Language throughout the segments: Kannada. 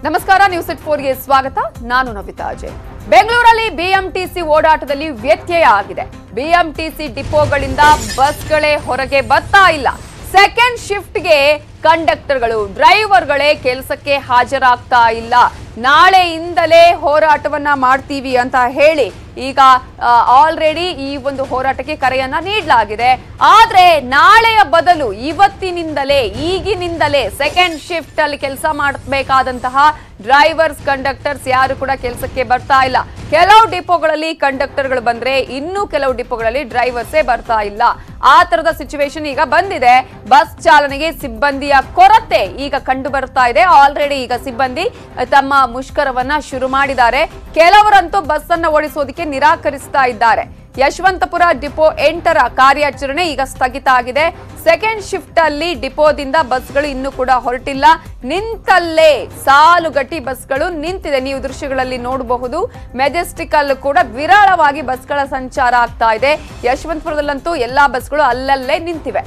ನಮಸ್ಕಾರ ನ್ಯೂಸ್ ಇಟ್ ಫೋರ್ಗೆ ಸ್ವಾಗತ ನಾನು ನವಿತಾ ಅಜಯ್ ಬೆಂಗಳೂರಲ್ಲಿ ಬಿಎಂಟಿಸಿ ಓಡಾಟದಲ್ಲಿ ವ್ಯತ್ಯಯ ಆಗಿದೆ ಬಿಎಂಟಿಸಿ ಡಿಪೋಗಳಿಂದ ಬಸ್ಗಳೇ ಹೊರಗೆ ಬರ್ತಾ ಇಲ್ಲ ಸೆಕೆಂಡ್ ಶಿಫ್ಟ್ಗೆ ಕಂಡಕ್ಟರ್ಗಳು ಡ್ರೈವರ್ಗಳೇ ಕೆಲಸಕ್ಕೆ ಹಾಜರಾಗ್ತಾ ಇಲ್ಲ ನಾಳೆಯಿಂದಲೇ ಹೋರಾಟವನ್ನ ಮಾಡ್ತೀವಿ ಅಂತ ಹೇಳಿ ಈಗ ಆಲ್ರೆಡಿ ಈ ಒಂದು ಹೋರಾಟಕ್ಕೆ ಕರೆಯನ್ನ ನೀಡಲಾಗಿದೆ ಆದ್ರೆ ನಾಳೆಯ ಬದಲು ಇವತ್ತಿನಿಂದಲೇ ಈಗಿನಿಂದಲೇ ಸೆಕೆಂಡ್ ಶಿಫ್ಟ್ ಅಲ್ಲಿ ಕೆಲಸ ಮಾಡಬೇಕಾದಂತಹ ಡ್ರೈವರ್ಸ್ ಕಂಡಕ್ಟರ್ಸ್ ಯಾರು ಕೂಡ ಕೆಲಸಕ್ಕೆ ಬರ್ತಾ ಇಲ್ಲ ಕೆಲವು ಡಿಪೋಗಳಲ್ಲಿ ಕಂಡಕ್ಟರ್ಗಳು ಬಂದ್ರೆ ಇನ್ನು ಕೆಲವು ಡಿಪೋಗಳಲ್ಲಿ ಡ್ರೈವರ್ಸೇ ಬರ್ತಾ ಇಲ್ಲ ಆ ತರದ ಸಿಚುವೇಶನ್ ಈಗ ಬಂದಿದೆ ಬಸ್ ಚಾಲನೆಗೆ ಸಿಬ್ಬಂದಿಯ ಕೊರತೆ ಈಗ ಕಂಡು ಬರ್ತಾ ಇದೆ ಆಲ್ರೆಡಿ ಈಗ ಸಿಬ್ಬಂದಿ ತಮ್ಮ ಮುಷ್ಕರವನ್ನ ಶುರು ಮಾಡಿದ್ದಾರೆ ಕೆಲವರಂತೂ ಬಸ್ ಅನ್ನ ಓಡಿಸೋದಕ್ಕೆ ನಿರಾಕರಿಸ್ತಾ ಇದ್ದಾರೆ ಯಶವಂತಪುರ ಡಿಪೋ ಎಂಟರ ಕಾರ್ಯಾಚರಣೆ ಈಗ ಸ್ಥಗಿತ ಆಗಿದೆ ಸೆಕೆಂಡ್ ಶಿಫ್ಟ್ ಅಲ್ಲಿ ಡಿಪೋದಿಂದ ಬಸ್ಗಳು ಇನ್ನೂ ಕೂಡ ಹೊರಟಿಲ್ಲ ನಿಂತಲ್ಲೇ ಸಾಲುಗಟ್ಟಿ ಬಸ್ಗಳು ನಿಂತಿದೆ ನೀವು ದೃಶ್ಯಗಳಲ್ಲಿ ನೋಡಬಹುದು ಮೆಜೆಸ್ಟಿಕ್ ಅಲ್ಲೂ ಕೂಡ ವಿರಳವಾಗಿ ಬಸ್ಗಳ ಸಂಚಾರ ಆಗ್ತಾ ಇದೆ ಯಶವಂತಪುರದಲ್ಲಂತೂ ಎಲ್ಲಾ ಬಸ್ಗಳು ಅಲ್ಲಲ್ಲೇ ನಿಂತಿವೆ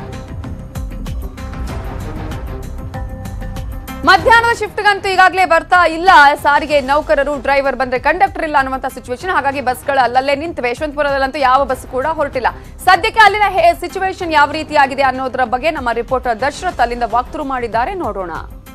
ಮಧ್ಯಾಹ್ನದ ಶಿಫ್ಟ್ಗಂತೂ ಈಗಾಗಲೇ ಬರ್ತಾ ಇಲ್ಲ ಸಾರಿಗೆ ನೌಕರರು ಡ್ರೈವರ್ ಬಂದ್ರೆ ಕಂಡಕ್ಟರ್ ಇಲ್ಲ ಅನ್ನುವಂತ ಸಿಚುವೇಶನ್ ಹಾಗಾಗಿ ಬಸ್ಗಳು ಅಲ್ಲಲ್ಲೇ ನಿಂತಿವೆ ಯಶವಂತಪುರದಲ್ಲಂತೂ ಯಾವ ಬಸ್ ಕೂಡ ಹೊರಟಿಲ್ಲ ಸದ್ಯಕ್ಕೆ ಅಲ್ಲಿನ ಸಿಚುವೇಶನ್ ಯಾವ ರೀತಿಯಾಗಿದೆ ಅನ್ನೋದರ ಬಗ್ಗೆ ನಮ್ಮ ರಿಪೋರ್ಟರ್ ದಶರಥ್ ಅಲ್ಲಿಂದ ವಾಕ್ತುರು ಮಾಡಿದ್ದಾರೆ ನೋಡೋಣ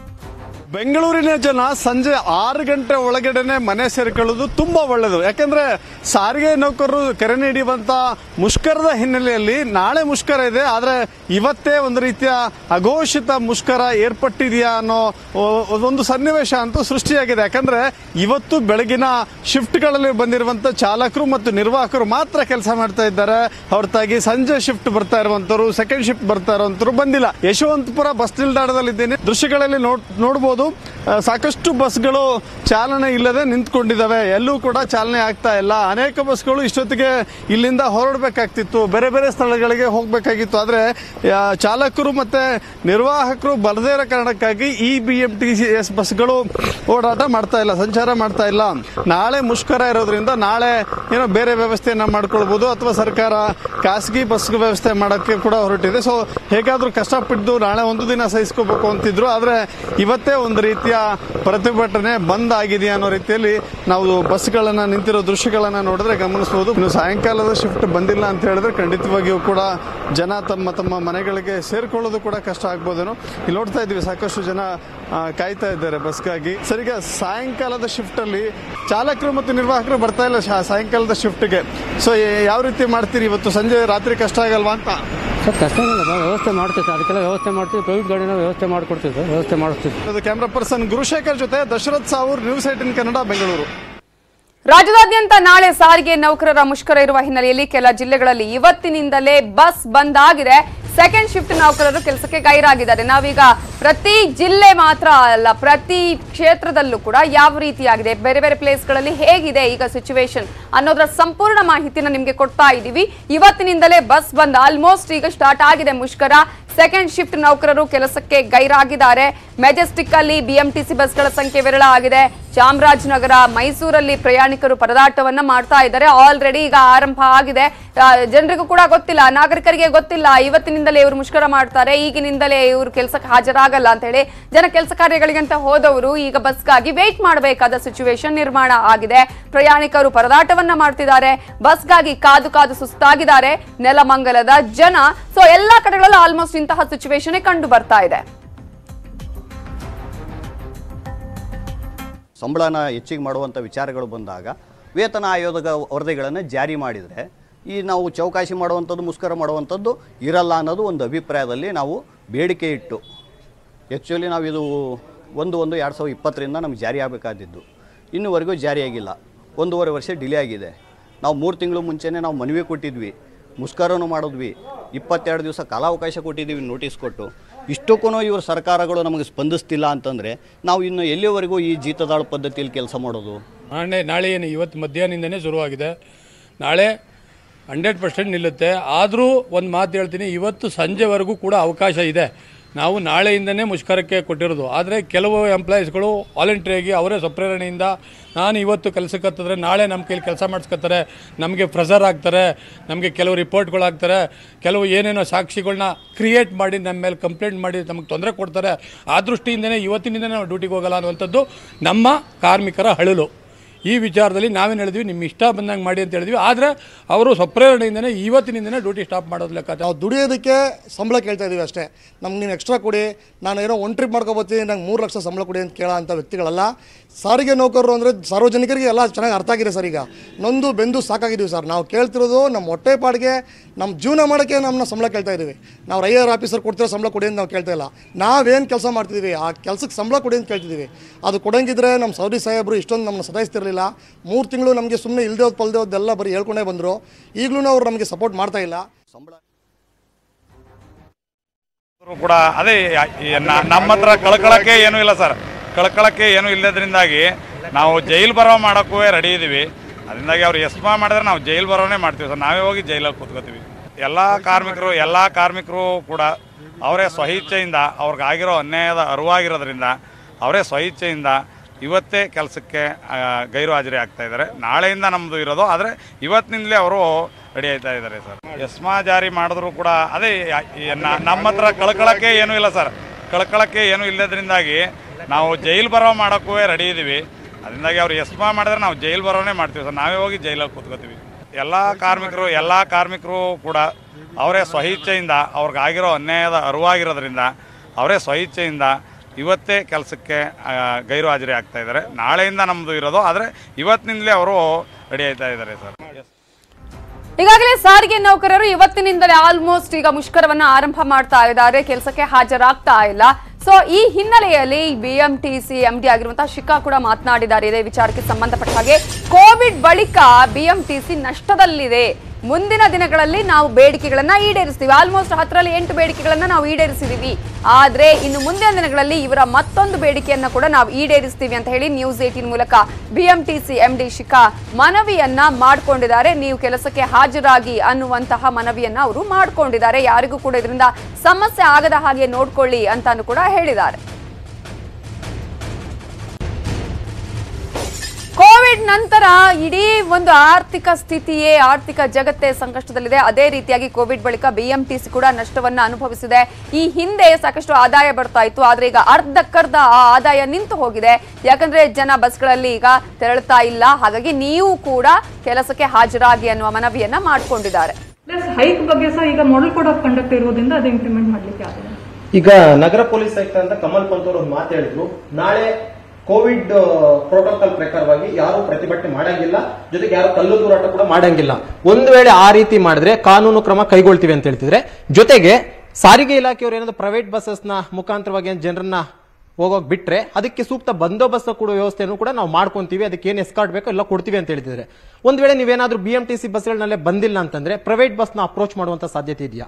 ಬೆಂಗಳೂರಿನ ಜನ ಸಂಜೆ ಆರು ಗಂಟೆ ಒಳಗಡೆನೆ ಮನೆ ಸೇರಿಕೊಳ್ಳೋದು ತುಂಬಾ ಒಳ್ಳೆಯದು ಯಾಕಂದ್ರೆ ಸಾರಿಗೆ ನೌಕರರು ಕರೆ ನೀಡುವಂತ ಮುಷ್ಕರದ ಹಿನ್ನೆಲೆಯಲ್ಲಿ ನಾಳೆ ಮುಷ್ಕರ ಇದೆ ಆದ್ರೆ ಇವತ್ತೇ ಒಂದು ರೀತಿಯ ಅಘೋಷಿತ ಮುಷ್ಕರ ಏರ್ಪಟ್ಟಿದೆಯಾ ಅನ್ನೋ ಒ- ಒಂದು ಸನ್ನಿವೇಶ ಅಂತೂ ಸೃಷ್ಟಿಯಾಗಿದೆ ಯಾಕಂದ್ರೆ ಇವತ್ತು ಬೆಳಗಿನ ಶಿಫ್ಟ್ಗಳಲ್ಲಿ ಬಂದಿರುವಂತ ಚಾಲಕರು ಮತ್ತು ನಿರ್ವಾಹಕರು ಮಾತ್ರ ಕೆಲಸ ಮಾಡ್ತಾ ಇದ್ದಾರೆ ಹೊರತಾಗಿ ಸಂಜೆ ಶಿಫ್ಟ್ ಬರ್ತಾ ಇರುವಂತರು ಸೆಕೆಂಡ್ ಶಿಫ್ಟ್ ಬರ್ತಾ ಇರುವಂತರು ಬಂದಿಲ್ಲ ಯಶವಂತಪುರ ಬಸ್ ನಿಲ್ದಾಣದಲ್ಲಿದ್ದೇನೆ ದೃಶ್ಯಗಳಲ್ಲಿ ನೋಡ್ ನೋಡಬಹುದು ಆ, ಸಾಕಷ್ಟು ಬಸ್ಗಳು ಚಾಲನೆ ಇಲ್ಲದೆ ನಿಂತ್ಕೊಂಡಿದ್ದಾವೆ ಎಲ್ಲೂ ಕೂಡ ಚಾಲನೆ ಆಗ್ತಾ ಇಲ್ಲ ಅನೇಕ ಬಸ್ಗಳು ಇಷ್ಟೊತ್ತಿಗೆ ಇಲ್ಲಿಂದ ಹೊರಡಬೇಕಾಗ್ತಿತ್ತು ಬೇರೆ ಬೇರೆ ಸ್ಥಳಗಳಿಗೆ ಹೋಗಬೇಕಾಗಿತ್ತು ಆದ್ರೆ ಆ, ಚಾಲಕರು ಮತ್ತೆ ನಿರ್ವಾಹಕರು ಬರದೇ ಇರೋ ಕಾರಣಕ್ಕಾಗಿ ಈ B M T C S ಬಸ್ಗಳು ಓಡಾಟ ಮಾಡ್ತಾ ಇಲ್ಲ ಸಂಚಾರ ಮಾಡ್ತಾ ಇಲ್ಲ ನಾಳೆ ಮುಷ್ಕರ ಇರೋದ್ರಿಂದ ನಾಳೆ ಏನೋ ಬೇರೆ ವ್ಯವಸ್ಥೆಯನ್ನ ಮಾಡ್ಕೊಳ್ಬಹುದು ಅಥವಾ ಸರ್ಕಾರ ಖಾಸಗಿ ಬಸ್ ವ್ಯವಸ್ಥೆ ಮಾಡೋಕ್ಕೆ ಕೂಡ ಹೊರಟಿದೆ ಸೊ ಹೇಗಾದ್ರೂ ಕಷ್ಟಪಟ್ಟು ನಾಳೆ ಒಂದು ದಿನ ಸಹಿಸ್ಕೋಬೇಕು ಅಂತಿದ್ರು ಆದ್ರೆ ಇವತ್ತೇ ಒಂದು ರೀತಿಯ ಪ್ರತಿಭಟನೆ ಬಂದ್ ಆಗಿದೆ ಅನ್ನೋ ರೀತಿಯಲ್ಲಿ ನಾವು ಬಸ್ಗಳನ್ನ ನಿಂತಿರೋ ದೃಶ್ಯಗಳನ್ನ ನೋಡಿದ್ರೆ ಗಮನಿಸಬಹುದು ಇನ್ನು ಸಾಯಂಕಾಲದ ಶಿಫ್ಟ್ ಬಂದಿಲ್ಲ ಅಂತ ಹೇಳಿದ್ರೆ ಖಂಡಿತವಾಗಿಯೂ ಕೂಡ ಜನ ತಮ್ಮ ತಮ್ಮ ಮನೆಗಳಿಗೆ ಸೇರ್ಕೊಳ್ಳೋದು ಕೂಡ ಕಷ್ಟ ಆಗ್ಬೋದೇನೋ ಇಲ್ಲಿ ನೋಡ್ತಾ ಇದ್ವಿ ಸಾಕಷ್ಟು ಜನ ಆ, ಕಾಯ್ತಾ ಇದ್ದಾರೆ ಬಸ್ಗಾಗಿ ಸರಿಗ ಸಾಯಂಕಾಲದ ಶಿಫ್ಟ್ ಅಲ್ಲಿ ಚಾಲಕರು ಮತ್ತು ನಿರ್ವಾಹಕರು ಬರ್ತಾ ಇಲ್ಲ ಶಾ- ಸಾಯಂಕಾಲದ ಶಿಫ್ಟ್ಗೆ ಸೊ ಯಾವ ರೀತಿ ಮಾಡ್ತೀರಿ ಇವತ್ತು ಸಂಜೆ ರಾತ್ರಿ ಕಷ್ಟ ಆಗಲ್ವಾ ಅಂತ ಸರ್ ಕಷ್ಟ ಏನಿಲ್ಲ ಸರ್ ವ್ಯವಸ್ಥೆ ಮಾಡ್ತೀವಿ ಸರ್ ಅದಕ್ಕೆಲ್ಲ ವ್ಯವಸ್ಥೆ ಮಾಡ್ತೀವಿ ಪ್ರೈವೇಟ್ ಗಾಡಿನ ವ್ಯವಸ್ಥೆ ಮಾಡ್ಕೊಡ್ತೀವಿ ಸರ್ ವ್ಯವಸ್ಥೆ ಮಾಡಿಸ್ತೀವಿ ಅದು ಕ್ಯಾಮ್ರಾ ಪರ್ಸನ್ ಗುರುಶೇಖರ್ ಜೊತೆ ದಶರಥ್ ಸಾವೂರ್ ನ್ಯೂಸ್ ಏಟಿನ್ ಕನ್ನಡ ಬೆಂಗಳೂರು ರಾಜ್ಯದಾದ್ಯಂತ ನಾಳೆ ಸಾರಿಗೆ ನೌಕರರ ಮುಷ್ಕರ ಇರುವ ಹಿನ್ನೆಲೆಯಲ್ಲಿ ಕೆಲ ಜಿಲ್ಲೆಗಳಲ್ಲಿ ಇವತ್ತಿನಿಂದಲೇ ಬಸ್ ಬಂದ್ ಆಗಿದೆ ಸೆಕೆಂಡ್ ಶಿಫ್ಟ್ ನೌಕರರು ಕೆಲಸಕ್ಕೆ ಗೈರಾಗಿದ್ದಾರೆ ನಾವೀಗ ಪ್ರತಿ ಜಿಲ್ಲೆ ಮಾತ್ರ ಅಲ್ಲ ಪ್ರತಿ ಕ್ಷೇತ್ರದಲ್ಲೂ ಕೂಡ ಯಾವ ರೀತಿಯಾಗಿದೆ ಬೇರೆ ಬೇರೆ ಪ್ಲೇಸ್ಗಳಲ್ಲಿ ಹೇಗಿದೆ ಈಗ ಸಿಚುವೇಶನ್ ಅನ್ನೋದರ ಸಂಪೂರ್ಣ ಮಾಹಿತಿನ ನಿಮ್ಗೆ ಕೊಡ್ತಾ ಇದ್ದೀವಿ ಇವತ್ತಿನಿಂದಲೇ ಬಸ್ ಬಂದ್ ಆಲ್ಮೋಸ್ಟ್ ಈಗ ಸ್ಟಾರ್ಟ್ ಆಗಿದೆ ಮುಷ್ಕರ ಸೆಕೆಂಡ್ ಶಿಫ್ಟ್ ನೌಕರರು ಕೆಲಸಕ್ಕೆ ಗೈರಾಗಿದ್ದಾರೆ ಮೆಜೆಸ್ಟಿಕ್ ಅಲ್ಲಿ ಬಿಎಂಟಿಸಿ ಬಸ್ಗಳ ಸಂಖ್ಯೆ ವಿರಳ ಆಗಿದೆ ಚಾಮರಾಜನಗರ ಮೈಸೂರಲ್ಲಿ ಪ್ರಯಾಣಿಕರು ಪರದಾಟವನ್ನ ಮಾಡ್ತಾ ಇದ್ದಾರೆ ಆಲ್ರೆಡಿ ಈಗ ಆರಂಭ ಆಗಿದೆ ಆ, ಜನರಿಗೂ ಕೂಡ ಗೊತ್ತಿಲ್ಲ ನಾಗರಿಕರಿಗೆ ಗೊತ್ತಿಲ್ಲ ಇವತ್ತಿನಿಂದಲೇ ಇವರು ಮುಷ್ಕರ ಮಾಡ್ತಾರೆ ಈಗಿನಿಂದಲೇ ಇವರು ಕೆಲಸಕ್ಕೆ ಹಾಜರಾಗಲ್ಲ ಅಂತ ಹೇಳಿ ಜನ ಕೆಲಸ ಕಾರ್ಯಗಳಿಗಂತ ಹೋದವರು ಈಗ ಬಸ್ಗಾಗಿ ವೇಟ್ ಮಾಡಬೇಕಾದ ಸಿಚುವೇಶನ್ ನಿರ್ಮಾಣ ಆಗಿದೆ ಪ್ರಯಾಣಿಕರು ಪರದಾಟವನ್ನ ಮಾಡ್ತಿದ್ದಾರೆ ಬಸ್ಗಾಗಿ ಕಾದು ಕಾದು ಸುಸ್ತಾಗಿದ್ದಾರೆ ನೆಲಮಂಗಲದ ಜನ ಸೊ ಎಲ್ಲಾ ಕಡೆಗಳಲ್ಲೂ ಆಲ್ಮೋಸ್ಟ್ ಇಂತಹ ಸಿಚುವೇಶನ್ ಕಂಡು ಬರ್ತಾ ಇದೆ ಸಂಬಳನ ಹೆಚ್ಚಿಗೆ ಮಾಡುವಂಥ ವಿಚಾರಗಳು ಬಂದಾಗ ವೇತನ ಆಯೋಗದ ವರದಿಗಳನ್ನು ಜಾರಿ ಮಾಡಿದರೆ ಈ ನಾವು ಚೌಕಾಸಿ ಮಾಡುವಂಥದ್ದು ಮುಷ್ಕರ ಮಾಡುವಂಥದ್ದು ಇರಲ್ಲ ಅನ್ನೋದು ಒಂದು ಅಭಿಪ್ರಾಯದಲ್ಲಿ ನಾವು ಬೇಡಿಕೆ ಇಟ್ಟು ಆ್ಯಕ್ಚುಲಿ ನಾವು ಇದು ಒಂದು ಒಂದು ಎರಡು ಸಾವಿರದ ಇಪ್ಪತ್ತರಿಂದ ನಮ್ಗೆ ಜಾರಿ ಆಗಬೇಕಾದಿದ್ದು ಇನ್ನುವರೆಗೂ ಜಾರಿಯಾಗಿಲ್ಲ ಒಂದೂವರೆ ವರ್ಷ ಡಿಲೇ ಆಗಿದೆ ನಾವು ಮೂರು ತಿಂಗಳು ಮುಂಚೆನೇ ನಾವು ಮನವಿ ಕೊಟ್ಟಿದ್ವಿ ಮುಷ್ಕರನೂ ಮಾಡಿದ್ವಿ ಇಪ್ಪತ್ತೆರಡು ದಿವಸ ಕಾಲಾವಕಾಶ ಕೊಟ್ಟಿದ್ದೀವಿ ನೋಟಿಸ್ ಕೊಟ್ಟು ಇಷ್ಟಕ್ಕೂ ಇವರು ಸರ್ಕಾರಗಳು ನಮಗೆ ಸ್ಪಂದಿಸ್ತಿಲ್ಲ ಅಂತಂದರೆ ನಾವು ಇನ್ನು ಎಲ್ಲಿವರೆಗೂ ಈ ಜೀತದಾಳು ಪದ್ಧತಿಯಲ್ಲಿ ಕೆಲಸ ಮಾಡೋದು ನಾಳೆ ನಾಳೆ ಏನು ಇವತ್ತು ಮಧ್ಯಾಹ್ನದಿಂದನೇ ಶುರುವಾಗಿದೆ ನಾಳೆ ಹಂಡ್ರೆಡ್ ಪರ್ಸೆಂಟ್ ನಿಲ್ಲುತ್ತೆ ಆದರೂ ಒಂದು ಮಾತು ಹೇಳ್ತೀನಿ ಇವತ್ತು ಸಂಜೆವರೆಗೂ ಕೂಡ ಅವಕಾಶ ಇದೆ ನಾವು ನಾಳೆಯಿಂದನೇ ಮುಷ್ಕರಕ್ಕೆ ಕೊಟ್ಟಿರೋದು ಆದರೆ ಕೆಲವು ಎಂಪ್ಲಾಯೀಸ್ಗಳು ವಾಲಂಟ್ರಿಯಾಗಿ ಅವರೇ ಸ್ವಪ್ರೇರಣೆಯಿಂದ ನಾನು ಇವತ್ತು ಕೆಲಸಕ್ಕೆ ಹತ್ತಿದ್ರೆ ನಾಳೆ ನಮ್ಮ ಕೈಲಿ ಕೆಲಸ ಮಾಡಿಸ್ಕೊತಾರೆ ನಮಗೆ ಪ್ರೆಸರ್ ಆಗ್ತಾರೆ ನಮಗೆ ಕೆಲವು ರಿಪೋರ್ಟ್ಗಳು ಆಗ್ತಾರೆ ಕೆಲವು ಏನೇನೋ ಸಾಕ್ಷಿಗಳನ್ನ ಕ್ರಿಯೇಟ್ ಮಾಡಿ ನಮ್ಮ ಮೇಲೆ ಕಂಪ್ಲೇಂಟ್ ಮಾಡಿ ನಮಗೆ ತೊಂದರೆ ಕೊಡ್ತಾರೆ ಆ ದೃಷ್ಟಿಯಿಂದನೇ ಇವತ್ತಿನಿಂದ ನಾವು ಡ್ಯೂಟಿಗೆ ಹೋಗಲ್ಲ ಅನ್ನುವಂಥದ್ದು ನಮ್ಮ ಕಾರ್ಮಿಕರ ಹಳಲು ಈ ವಿಚಾರದಲ್ಲಿ ನಾವೇನು ಹೇಳಿದ್ವಿ ನಿಮ್ಮ ಇಷ್ಟ ಬಂದಂಗೆ ಮಾಡಿ ಅಂತ ಹೇಳಿದ್ವಿ ಆದರೆ ಅವರು ಸ್ವಪ್ರೇರಣೆಯಿಂದನೇ ಇವತ್ತಿನಿಂದನೇ ಡ್ಯೂಟಿ ಸ್ಟಾಪ್ ಮಾಡೋದು ಲೆಕ್ಕ ನಾವು ದುಡಿಯೋದಕ್ಕೆ ಸಂಬಳ ಕೇಳ್ತಾ ಇದೀವಿ ಅಷ್ಟೇ ನಮ್ಗೆ ನೀವು ಎಕ್ಸ್ಟ್ರಾ ಕೊಡಿ ನಾನು ಏನೋ ಒನ್ ಟ್ರಿಪ್ ಮಾಡ್ಕೊಬೋತೀನಿ ನಂಗೆ ಮೂರು ಲಕ್ಷ ಸಂಬಳ ಕೊಡಿ ಅಂತ ಕೇಳೋ ಅಂಥ ವ್ಯಕ್ತಿಗಳಲ್ಲ ಸಾರಿಗೆ ನೌಕರರು ಅಂದರೆ ಸಾರ್ವಜನಿಕರಿಗೆ ಎಲ್ಲ ಚೆನ್ನಾಗಿ ಅರ್ಥ ಆಗಿದೆ ಸರ್ ಈಗ ನೊಂದು ಬೆಂದು ಸಾಕಾಗಿದ್ದೀವಿ ಸರ್ ನಾವು ಕೇಳ್ತಿರೋದು ನಮ್ಮ ಹೊಟ್ಟೆ ಪಾಡಿಗೆ ನಮ್ಮ ಜೀವನ ಮಾಡೋಕ್ಕೆ ನಮ್ಮನ್ನ ಸಂಬಳ ಕೇಳ್ತಾ ಇದ್ದೀವಿ ನಾವು ರೈಯರ್ ಆಫೀಸರ್ ಕೊಡ್ತಿರೋ ಸಂಬಳ ಕೊಡಿ ಅಂತ ನಾವು ಕೇಳ್ತಾ ಇಲ್ಲ ನಾವೇನು ಕೆಲಸ ಮಾಡ್ತಿದ್ದೀವಿ ಆ ಕೆಲಸಕ್ಕೆ ಸಂಬಳ ಕೊಡಿ ಅಂತ ಕೇಳ್ತಿದ್ದೀವಿ ಅದು ಕೊಡಂಗಿದ್ರೆ ನಮ್ಮ ಸೌದಿ ಸಾಹೇಬರು ಇಷ್ಟೊಂದು ನಮ್ಮನ್ನ ಸತಾಯಿಸ್ತಿರಲಿಲ್ಲ ಮೂರು ತಿಂಗಳು ನಮಗೆ ಸುಮ್ಮನೆ ಇಲ್ದೇ ಹೋದ್ ಪಲ್ದೇ ಹೋದ್ದೆಲ್ಲ ಬರೀ ಹೇಳ್ಕೊಂಡೇ ಬಂದರು ಈಗಲೂ ಅವ್ರು ನಮಗೆ ಸಪೋರ್ಟ್ ಮಾಡ್ತಾ ಇಲ್ಲ ಸಂಬಳ ಇವ್ರು ಕೂಡ ಅದೇ ಈ ನ- ನಮ್ಮ ಹತ್ರ ಕಳ್ಕೊಳಕ್ಕೆ ಏನೂ ಇಲ್ಲ ಸರ್ ಕಳ್ಕೊಳಕ್ಕೆ ಏನೂ ಇಲ್ಲದ್ರಿಂದಾಗಿ ನಾವು ಜೈಲ್ ಬರೋ ಮಾಡೋಕ್ಕೂ ರೆಡಿ ಇದ್ದೀವಿ ಅದರಿಂದಾಗಿ ಅವ್ರು ಎಸ್ಮಾ ಮಾಡಿದ್ರೆ ನಾವು ಜೈಲ್ ಬರೋನೇ ಮಾಡ್ತೀವಿ ಸರ್ ನಾವೇ ಹೋಗಿ ಜೈಲಲ್ಲಿ ಕೂತ್ಕೋತೀವಿ ಎಲ್ಲ ಕಾರ್ಮಿಕರು ಎಲ್ಲ ಕಾರ್ಮಿಕರು ಕೂಡ ಅವರೇ ಸ್ವಇಚ್ಛೆಯಿಂದ ಅವ್ರಿಗಾಗಿರೋ ಅನ್ಯಾಯದ ಅರಿವಾಗಿರೋದ್ರಿಂದ ಅವರೇ ಸ್ವಇಚ್ಛೆಯಿಂದ ಇವತ್ತೇ ಕೆಲಸಕ್ಕೆ ಆ, ಗೈರು ಹಾಜರಿ ಆಗ್ತಾ ಇದ್ದಾರೆ ನಾಳೆಯಿಂದ ನಮ್ಮದು ಇರೋದು ಆದರೆ ಇವತ್ತಿನಿಂದಲೇ ಅವರು ರೆಡಿ ಆಯ್ತಾ ಇದ್ದಾರೆ ಸರ್ ಎಸ್ಮಾ ಜಾರಿ ಮಾಡಿದ್ರು ಕೂಡ ಅದೇ ಈ ನ- ನಮ್ಮ ಹತ್ರ ಕಳ್ಕೊಳಕ್ಕೆ ಏನೂ ಇಲ್ಲ ಸರ್ ಕಳ್ಕೊಳಕ್ಕೆ ಏನೂ ಇಲ್ಲದ್ರಿಂದಾಗಿ ನಾವು ಜೈಲ್ ಬರೋ ಮಾಡೋಕ್ಕೂ ರೆಡಿ ಇದ್ದೀವಿ ಅದರಿಂದಾಗಿ ಅವ್ರು ಎಸ್ಮಾ ಮಾಡಿದ್ರೆ ನಾವು ಜೈಲ್ ಬರೋನೇ ಮಾಡ್ತೀವಿ ಸರ್ ನಾವೇ ಹೋಗಿ ಜೈಲಲ್ಲಿ ಕೂತ್ಕೋತೀವಿ ಎಲ್ಲ ಕಾರ್ಮಿಕರು ಎಲ್ಲ ಕಾರ್ಮಿಕರು ಕೂಡ ಅವರೇ ಸ್ವಇಚ್ಛೆಯಿಂದ ಅವ್ರಿಗಾಗಿರೋ ಅನ್ಯಾಯದ ಅರಿವಾಗಿರೋದ್ರಿಂದ ಅವರೇ ಸ್ವಇಚ್ಛೆಯಿಂದ ಇವತ್ತೇ ಕೆಲಸಕ್ಕೆ ಆ, ಗೈರು ಹಾಜರಿ ಆಗ್ತಾ ಇದ್ದಾರೆ ನಾಳೆಯಿಂದ ನಮ್ಮದು ಇರೋದು ಆದರೆ ಇವತ್ತಿನಿಂದಲೇ ಅವರು ರೆಡಿ ಆಯ್ತಾ ಇದ್ದಾರೆ ಸರ್ ಈಗಾಗಲೇ ಸಾರಿಗೆ ನೌಕರರು ಇವತ್ತಿನಿಂದಲೇ ಆಲ್ಮೋಸ್ಟ್ ಈಗ ಮುಷ್ಕರವನ್ನ ಆರಂಭ ಮಾಡ್ತಾ ಇದ್ದಾರೆ ಕೆಲಸಕ್ಕೆ ಹಾಜರಾಗ್ತಾ ಇಲ್ಲ ಸೊ ಈ ಹಿನ್ನೆಲೆಯಲ್ಲಿ ಬಿಎಂಟಿಸಿ ಎಂಡಿ ಆಗಿರುವಂತಹ ಶಿಖಾ ಕೂಡ ಮಾತನಾಡಿದ್ದಾರೆ ಇದೇ ವಿಚಾರಕ್ಕೆ ಸಂಬಂಧಪಟ್ಟ ಹಾಗೆ ಕೋವಿಡ್ ಬಳಿಕ ಬಿಎಂಟಿಸಿ ನಷ್ಟದಲ್ಲಿದೆ ಮುಂದಿನ ದಿನಗಳಲ್ಲಿ ನಾವು ಬೇಡಿಕೆಗಳನ್ನ ಈಡೇರಿಸ್ತೀವಿ ಆಲ್ಮೋಸ್ಟ್ ಹತ್ತರಲ್ಲಿ ಎಂಟು ಬೇಡಿಕೆಗಳನ್ನ ನಾವು ಈಡೇರಿಸಿದೀವಿ ಆದ್ರೆ ಇನ್ನು ಮುಂದಿನ ದಿನಗಳಲ್ಲಿ ಇವರ ಮತ್ತೊಂದು ಬೇಡಿಕೆಯನ್ನ ಕೂಡ ನಾವು ಈಡೇರಿಸ್ತೀವಿ ಅಂತ ಹೇಳಿ ನ್ಯೂಸ್ ಏಟೀನ್ ಮೂಲಕ ಬಿಎಂಟಿಸಿ ಎಂಡಿ ಶಿಖಾ ಮನವಿಯನ್ನ ಮಾಡ್ಕೊಂಡಿದ್ದಾರೆ ನೀವು ಕೆಲಸಕ್ಕೆ ಹಾಜರಾಗಿ ಅನ್ನುವಂತಹ ಮನವಿಯನ್ನ ಅವರು ಮಾಡ್ಕೊಂಡಿದ್ದಾರೆ ಯಾರಿಗೂ ಕೂಡ ಇದರಿಂದ ಸಮಸ್ಯೆ ಆಗದ ಹಾಗೆ ನೋಡ್ಕೊಳ್ಳಿ ಅಂತಾನು ಕೂಡ ಹೇಳಿದ್ದಾರೆ ಕೋವಿಡ್ ನಂತರ ಇಡೀ ಒಂದು ಆರ್ಥಿಕ ಸ್ಥಿತಿಯೇ ಆರ್ಥಿಕ ಜಗತ್ತೇ ಸಂಕಷ್ಟದಲ್ಲಿದೆ ಅದೇ ರೀತಿಯಾಗಿ ಕೋವಿಡ್ ಬಳಿಕ ಬಿಎಂಟಿಸಿ ಕೂಡ ನಷ್ಟವನ್ನ ಅನುಭವಿಸಿದೆ ಈ ಹಿಂದೆ ಸಾಕಷ್ಟು ಆದಾಯ ಬರ್ತಾ ಇತ್ತು ಆದ್ರೆ ಈಗ ಅರ್ಧಕ್ಕರ್ಧ ಆ ಆದಾಯ ನಿಂತು ಹೋಗಿದೆ ಯಾಕಂದ್ರೆ ಜನ ಬಸ್ಗಳಲ್ಲಿ ಈಗ ತೆರಳುತ್ತಾ ಇಲ್ಲ ಹಾಗಾಗಿ ನೀವು ಕೂಡ ಕೆಲಸಕ್ಕೆ ಹಾಜರಾಗಿ ಅನ್ನುವ ಮನವಿಯನ್ನ ಮಾಡ್ಕೊಂಡಿದ್ದಾರೆ ಪ್ಲಸ್ ಹೈಕ್ ಬಗ್ಗೆ ಸಹ ಈಗ ಮಾಡೆಲ್ ಕೋಡ್ ಆಫ್ ಕಂಡಕ್ಟ್ ಇರೋದ್ರಿಂದ ಅದು ಇಂಪ್ಲಿಮೆಂಟ್ ಮಾಡ್ಲಿಕ್ಕೆ ಆಗಿದೆ ಈಗ ನಗರ ಪೊಲೀಸ್ ಆಯುಕ್ತ ಅಂತ ಕಮಲ್ ಪಂತ್ ಅವರು ಒಂದು ಮಾತು ಹೇಳಿದ್ರು ನಾಳೆ ಕೋವಿಡ್ ಪ್ರೋಟೋಕಾಲ್ ಪ್ರಕಾರವಾಗಿ ಯಾರು ಪ್ರತಿಭಟನೆ ಮಾಡಂಗಿಲ್ಲ ಜೊತೆಗೆ ಯಾರು ಕಲ್ಲು ತೂರಾಟ ಕೂಡ ಮಾಡಂಗಿಲ್ಲ ಒಂದು ವೇಳೆ ಆ ರೀತಿ ಮಾಡಿದ್ರೆ ಕಾನೂನು ಕ್ರಮ ಕೈಗೊಳ್ತೀವಿ ಅಂತ ಹೇಳ್ತಿದ್ರೆ ಜೊತೆಗೆ ಸಾರಿಗೆ ಇಲಾಖೆಯವರು ಏನಾದ್ರು ಪ್ರೈವೇಟ್ ಬಸ್ಸಸ್ ನ ಮುಖಾಂತರವಾಗಿ ಏನ್ ಜನರನ್ನ ಹೋಗೋಕ್ ಬಿಟ್ರೆ ಅದಕ್ಕೆ ಸೂಕ್ತ ಬಂದೋಬಸ್ತ್ ಕೊಡುವ ವ್ಯವಸ್ಥೆಯನ್ನು ಕೂಡ ನಾವು ಮಾಡ್ಕೊಂತೀವಿ ಅದಕ್ಕೆ ಏನ್ ಎಸ್ಕಾರ್ಟ್ ಬೇಕೋ ಎಲ್ಲ ಕೊಡ್ತೀವಿ ಅಂತ ಹೇಳ್ತಿದ್ರೆ ಒಂದ್ ವೇಳೆ ನೀವೇನಾದ್ರೂ ಬಿ ಎಂ ಟಿ ಸಿ ಬಸ್ಗಳನ್ನಲ್ಲೇ ಬಂದಿಲ್ಲ ಅಂತಂದ್ರೆ ಪ್ರೈವೇಟ್ ಬಸ್ ನ ಅಪ್ರೋಚ್ ಮಾಡುವಂತ ಸಾಧ್ಯತೆ ಇದೆಯಾ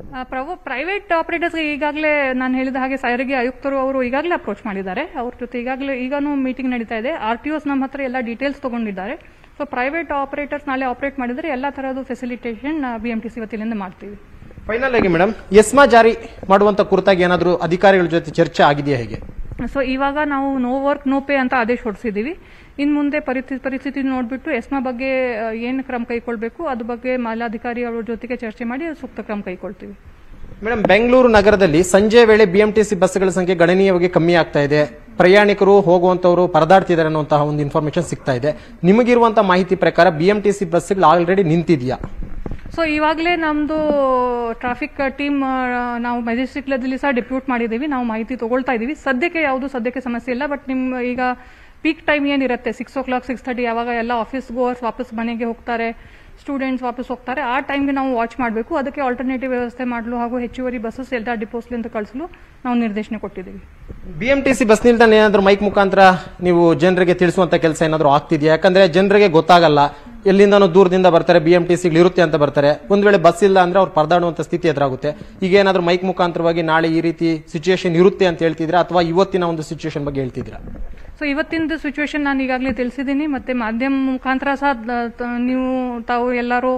ಪ್ರೈವೇಟ್ ಆಪರೇಟರ್ಸ್ಗೆ ಈಗಾಗಲೇ ನಾನು ಹೇಳಿದ ಹಾಗೆ ಸಾರಿಗೆ ಆಯುಕ್ತರು ಅವರು ಈಗಾಗಲೇ ಅಪ್ರೋಚ್ ಮಾಡಿದ್ದಾರೆ ಅವ್ರ ಜೊತೆ ಈಗಾಗಲೇ ಈಗಾನು ಮೀಟಿಂಗ್ ನಡೀತಾ ಇದೆ ಆರ್ ಟಿ ಒಸ್ ನಮ್ಮ ಹತ್ರ ಎಲ್ಲ ಡೀಟೇಲ್ಸ್ ತಗೊಂಡಿದ್ದಾರೆ ಸೊ ಪ್ರೈವೇಟ್ ಆಪರೇಟರ್ಸ್ ನಾಳೆ ಆಪರೇಟ್ ಮಾಡಿದ್ರೆ ಎಲ್ಲ ತರಹದ facilitation B M T C ವತಿಯಿಂದ ಮಾಡ್ತೀವಿ ಫೈನಲ್ ಆಗಿ ಮೇಡಮ್ ಎಸ್ಮಾ ಜಾರಿ ಮಾಡುವಂತ ಕುರಿತಾಗಿ ಏನಾದರೂ ಅಧಿಕಾರಿಗಳ ಜೊತೆ ಚರ್ಚೆ ಆಗಿದೆಯಾ ಹೇಗೆ ಸೊ ಇವಾಗ ನಾವು ನೋ ವರ್ಕ್ ನೋ ಪೇ ಅಂತ ಆದೇಶ ಹೊರಡಿಸಿದ್ದೀವಿ ಇನ್ನು ಮುಂದೆ ಪರಿಸ್ಥಿತಿ ಪರಿಸ್ಥಿತಿ ನೋಡಿಬಿಟ್ಟು ಎಸ್ಮಾ ಬಗ್ಗೆ ಏನು ಕ್ರಮ ಕೈಗೊಳ್ಬೇಕು ಅದ್ರ ಬಗ್ಗೆ ಮೇಲಾಧಿಕಾರಿ ಅವ್ರ ಜೊತೆಗೆ ಚರ್ಚೆ ಮಾಡಿ ಸೂಕ್ತ ಕ್ರಮ ಕೈಗೊಳ್ತೀವಿ ಮೇಡಮ್ ಬೆಂಗಳೂರು ನಗರದಲ್ಲಿ ಸಂಜೆ ವೇಳೆ ಬಿಎಂಟಿಸಿ ಬಸ್ಗಳ ಸಂಖ್ಯೆ ಗಣನೀಯವಾಗಿ ಕಮ್ಮಿ ಆಗ್ತಾ ಇದೆ ಪ್ರಯಾಣಿಕರು ಹೋಗುವಂತವರು ಪರದಾಡ್ತಿದ್ದಾರೆ ಅನ್ನುವಂತಹ ಒಂದು ಇನ್ಫಾರ್ಮೇಶನ್ ಸಿಗ್ತಾ ಇದೆ ನಿಮಗಿರುವಂತಹ ಮಾಹಿತಿ ಪ್ರಕಾರ ಬಿಎಂಟಿಸಿ ಬಸ್ಗಳು ಆಲ್ರೆಡಿ ನಿಂತಿದೆಯಾ ಸೊ ಇವಾಗಲೇ ನಮ್ಮದು ಟ್ರಾಫಿಕ್ ಟೀಮ್ ನಾವು ಮೆಜೆಸ್ಟಿಕ್ ಲೆದಲ್ಲಿ ಸಹ ಡಿಪ್ಯೂಟ್ ಮಾಡಿದ್ದೀವಿ ನಾವು ಮಾಹಿತಿ ತಗೊಳ್ತಾ ಇದ್ದೀವಿ ಸದ್ಯಕ್ಕೆ ಯಾವುದು ಸದ್ಯಕ್ಕೆ ಸಮಸ್ಯೆ ಇಲ್ಲ ಬಟ್ ನಿಮ್ಮ ಈಗ ಪೀಕ್ ಟೈಮ್ ಏನಿರುತ್ತೆ six o'clock six thirty ಯಾವಾಗ ಎಲ್ಲ ಆಫೀಸ್ ಗೋವರ್ಸ್ ವಾಪಸ್ ಮನೆಗೆ ಹೋಗ್ತಾರೆ ಸ್ಟೂಡೆಂಟ್ಸ್ ವಾಪಸ್ ಹೋಗ್ತಾರೆ ಆ ಟೈಮ್ಗೆ ನಾವು ವಾಚ್ ಮಾಡಬೇಕು ಅದಕ್ಕೆ ಆಲ್ಟರ್ನೇಟಿವ್ ವ್ಯವಸ್ಥೆ ಮಾಡಲು ಹಾಗೂ ಹೆಚ್ಚುವರಿ ಬಸ್ಸಸ್ ಎಲ್ಲ ಡಿಪೋಸ್ಲಿಂದ ಕಳಿಸಲು ನಾವು ನಿರ್ದೇಶನ ಕೊಟ್ಟಿದ್ದೀವಿ ಬಿಎಂಟಿಸಿ ಬಸ್ ನಿಲ್ದಾಣ ಏನಾದರೂ ಮೈಕ್ ಮುಖಾಂತರ ನೀವು ಜನರಿಗೆ ತಿಳಿಸುವಂತ ಕೆಲಸ ಏನಾದರೂ ಆಗ್ತಿದೆಯಾ ಯಾಕಂದ್ರೆ ಜನರಿಗೆ ಗೊತ್ತಾಗಲ್ಲ ಎಲ್ಲಿಂದನೋ ದೂರದಿಂದ ಬರ್ತಾರೆ ಬಿಎಂಟಿಸಿಗಳು ಇರುತ್ತೆ ಅಂತ ಬರ್ತಾರೆ ಒಂದ್ ವೇಳೆ ಬಸ್ ಇಲ್ಲ ಅಂದ್ರೆ ಅವ್ರು ಪರದಾಡುವಂತ ಸ್ಥಿತಿ ಎದುರಾಗುತ್ತೆ ಈಗ ಏನಾದರೂ ಮೈಕ್ ಮುಖಾಂತರವಾಗಿ ನಾಳೆ ಈ ರೀತಿ ಸಿಚುಯೇಷನ್ ಇರುತ್ತೆ ಅಂತ ಹೇಳ್ತಿದ್ರಾ ಅಥವಾ ಇವತ್ತಿನ ಒಂದು ಸಿಚುಯೇಷನ್ ಬಗ್ಗೆ ಹೇಳ್ತಿದ್ರಾ ಸೊ ಇವತ್ತಿನ ಸಿಚುವೇಶನ್ ನಾನು ಈಗಾಗಲೇ ತಿಳಿಸಿದ್ದೀನಿ ಮತ್ತೆ ಮಾಧ್ಯಮ ಮುಖಾಂತರ ಸಹ ದ- ತ- ನೀವು ತಾವು ಎಲ್ಲರೂ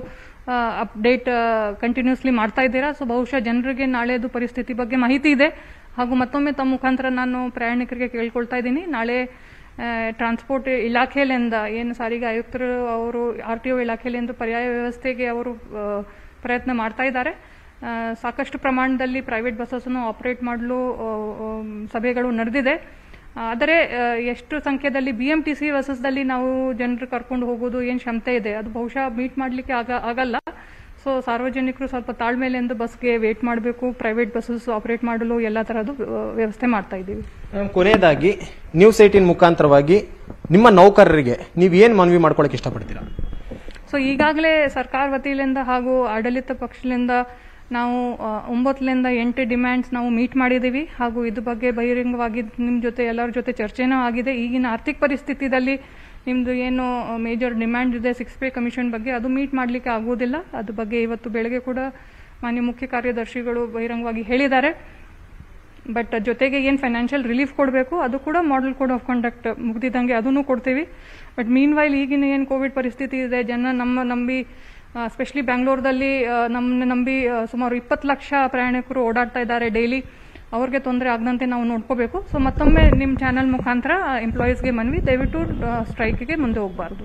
ಅಪ್ಡೇಟ್ ಕಂಟಿನ್ಯೂಸ್ಲಿ ಮಾಡ್ತಾ ಇದ್ದೀರಾ ಸೊ ಬಹುಶಃ ಜನರಿಗೆ ನಾಳೆದು ಪರಿಸ್ಥಿತಿ ಬಗ್ಗೆ ಮಾಹಿತಿ ಇದೆ ಹಾಗೂ ಮತ್ತೊಮ್ಮೆ ತಮ್ಮ ಮುಖಾಂತರ ನಾನು ಪ್ರಯಾಣಿಕರಿಗೆ ಕೇಳ್ಕೊಳ್ತಾ ಇದ್ದೀನಿ ನಾಳೆ ಟ್ರಾನ್ಸ್ಪೋರ್ಟ್ ಇಲಾಖೆಯಿಂದ ಏನು ಸಾರಿಗೆ ಆಯುಕ್ತರು ಅವರು ಆರ್ ಟಿ ಒ ಇಲಾಖೆಯಿಂದ ಪರ್ಯಾಯ ವ್ಯವಸ್ಥೆಗೆ ಅವರು ಆ, ಪ್ರಯತ್ನ ಮಾಡ್ತಾ ಇದ್ದಾರೆ ಆ, ಸಾಕಷ್ಟು ಪ್ರಮಾಣದಲ್ಲಿ ಪ್ರೈವೇಟ್ ಬಸ್ಸನ್ನು ಆಪರೇಟ್ ಮಾಡಲು ಆ, ಆ, ಸಭೆಗಳು ನಡೆದಿದೆ ಆದರೆ ಆ, ಎಷ್ಟು ಸಂಖ್ಯೆಯಲ್ಲಿ ಬಿ ಎಂ ಟಿ ಸಿ ಬಸ್ಸಸ್ದಲ್ಲಿ ನಾವು ಜನರು ಕರ್ಕೊಂಡು ಹೋಗೋದು ಏನು ಕ್ಷಮತೆ ಇದೆ ಅದು ಬಹುಶಃ ಮೀಟ್ ಮಾಡಲಿಕ್ಕೆ ಆಗ ಆಗಲ್ಲ ಸೊ ಸಾರ್ವಜನಿಕರು ಸ್ವಲ್ಪ ತಾಳ್ಮೆಲೆಂದು ಬಸ್ಗೆ ವೇಟ್ ಮಾಡಬೇಕು ಪ್ರೈವೇಟ್ ಬಸ್ಸಸ್ ಆಪರೇಟ್ ಮಾಡಲು ಎಲ್ಲ ತರಹದ್ದು ಆ, ವ್ಯವಸ್ಥೆ ಮಾಡ್ತಾ ಇದ್ದೀವಿ ಮೇಡಮ್, ಕೊನೆಯದಾಗಿ ನ್ಯೂಸ್ ಏಟಿನ್ ಮುಖಾಂತರವಾಗಿ ನಿಮ್ಮ ನೌಕರರಿಗೆ ನೀವು ಏನು ಮನವಿ ಮಾಡ್ಕೊಳಕ್ಕೆ ಇಷ್ಟಪಡ್ತೀರಾ ಸೊ ಈಗಾಗಲೇ ಸರ್ಕಾರ ವತಿಯಿಂದ ಹಾಗೂ ಆಡಳಿತ ಪಕ್ಷದಿಂದ ನಾವು ಆ, ಒಂಬತ್ತರಿಂದ ಎಂಟು ಡಿಮ್ಯಾಂಡ್ಸ್ ನಾವು ಮೀಟ್ ಮಾಡಿದ್ದೀವಿ ಹಾಗೂ ಇದ್ರ ಬಗ್ಗೆ ಬಹಿರಂಗವಾಗಿ ನಿಮ್ಮ ಜೊತೆ ಎಲ್ಲರ ಜೊತೆ ಚರ್ಚೆನೂ ಆಗಿದೆ ಈಗಿನ ಆರ್ಥಿಕ ಪರಿಸ್ಥಿತಿಯಲ್ಲಿ ನಿಮ್ಮದು ಏನು ಮೇಜರ್ ಡಿಮ್ಯಾಂಡ್ ಇದೆ ಸಿಕ್ಸ್ ಪೇ ಕಮಿಷನ್ ಬಗ್ಗೆ ಅದು ಮೀಟ್ ಮಾಡಲಿಕ್ಕೆ ಆಗುವುದಿಲ್ಲ ಅದ್ರ ಬಗ್ಗೆ ಇವತ್ತು ಬೆಳಗ್ಗೆ ಕೂಡ ಮಾನ್ಯ ಮುಖ್ಯ ಕಾರ್ಯದರ್ಶಿಗಳು ಬಹಿರಂಗವಾಗಿ ಹೇಳಿದ್ದಾರೆ ಬಟ್ ಜೊತೆಗೆ ಏನು ಫೈನಾನ್ಷಿಯಲ್ ರಿಲೀಫ್ ಕೊಡಬೇಕು ಅದು ಕೂಡ ಮಾಡೆಲ್ ಕೋಡ್ ಆಫ್ ಕಂಡಕ್ಟ್ ಮುಗ್ದಿದ್ದಂಗೆ ಅದನ್ನು ಕೊಡ್ತೀವಿ ಬಟ್ ಮೀನ್ ವೈಲ್ ಈಗಿನ ಏನು ಕೋವಿಡ್ ಪರಿಸ್ಥಿತಿ ಇದೆ ಜನ ನಮ್ಮ ನಂಬಿ ಸ್ಪೆಷಲಿ ಬ್ಯಾಂಗ್ಳೂರ್ದಲ್ಲಿ ನಮ್ಮನ್ನ ನಂಬಿ ಆ, ಸುಮಾರು ಇಪ್ಪತ್ತು ಲಕ್ಷ ಪ್ರಯಾಣಿಕರು ಓಡಾಡ್ತಾ ಇದ್ದಾರೆ ಡೈಲಿ ಅವ್ರಿಗೆ ತೊಂದರೆ ಆಗದಂತೆ ನಾವು ನೋಡ್ಕೋಬೇಕು ಸೊ ಮತ್ತೊಮ್ಮೆ ನಿಮ್ಮ ಚಾನಲ್ ಮುಖಾಂತರ ಎಂಪ್ಲಾಯೀಸ್ಗೆ ಮನವಿ ದಯವಿಟ್ಟು ಸ್ಟ್ರೈಕ್ಗೆ ಮುಂದೆ ಹೋಗಬಾರ್ದು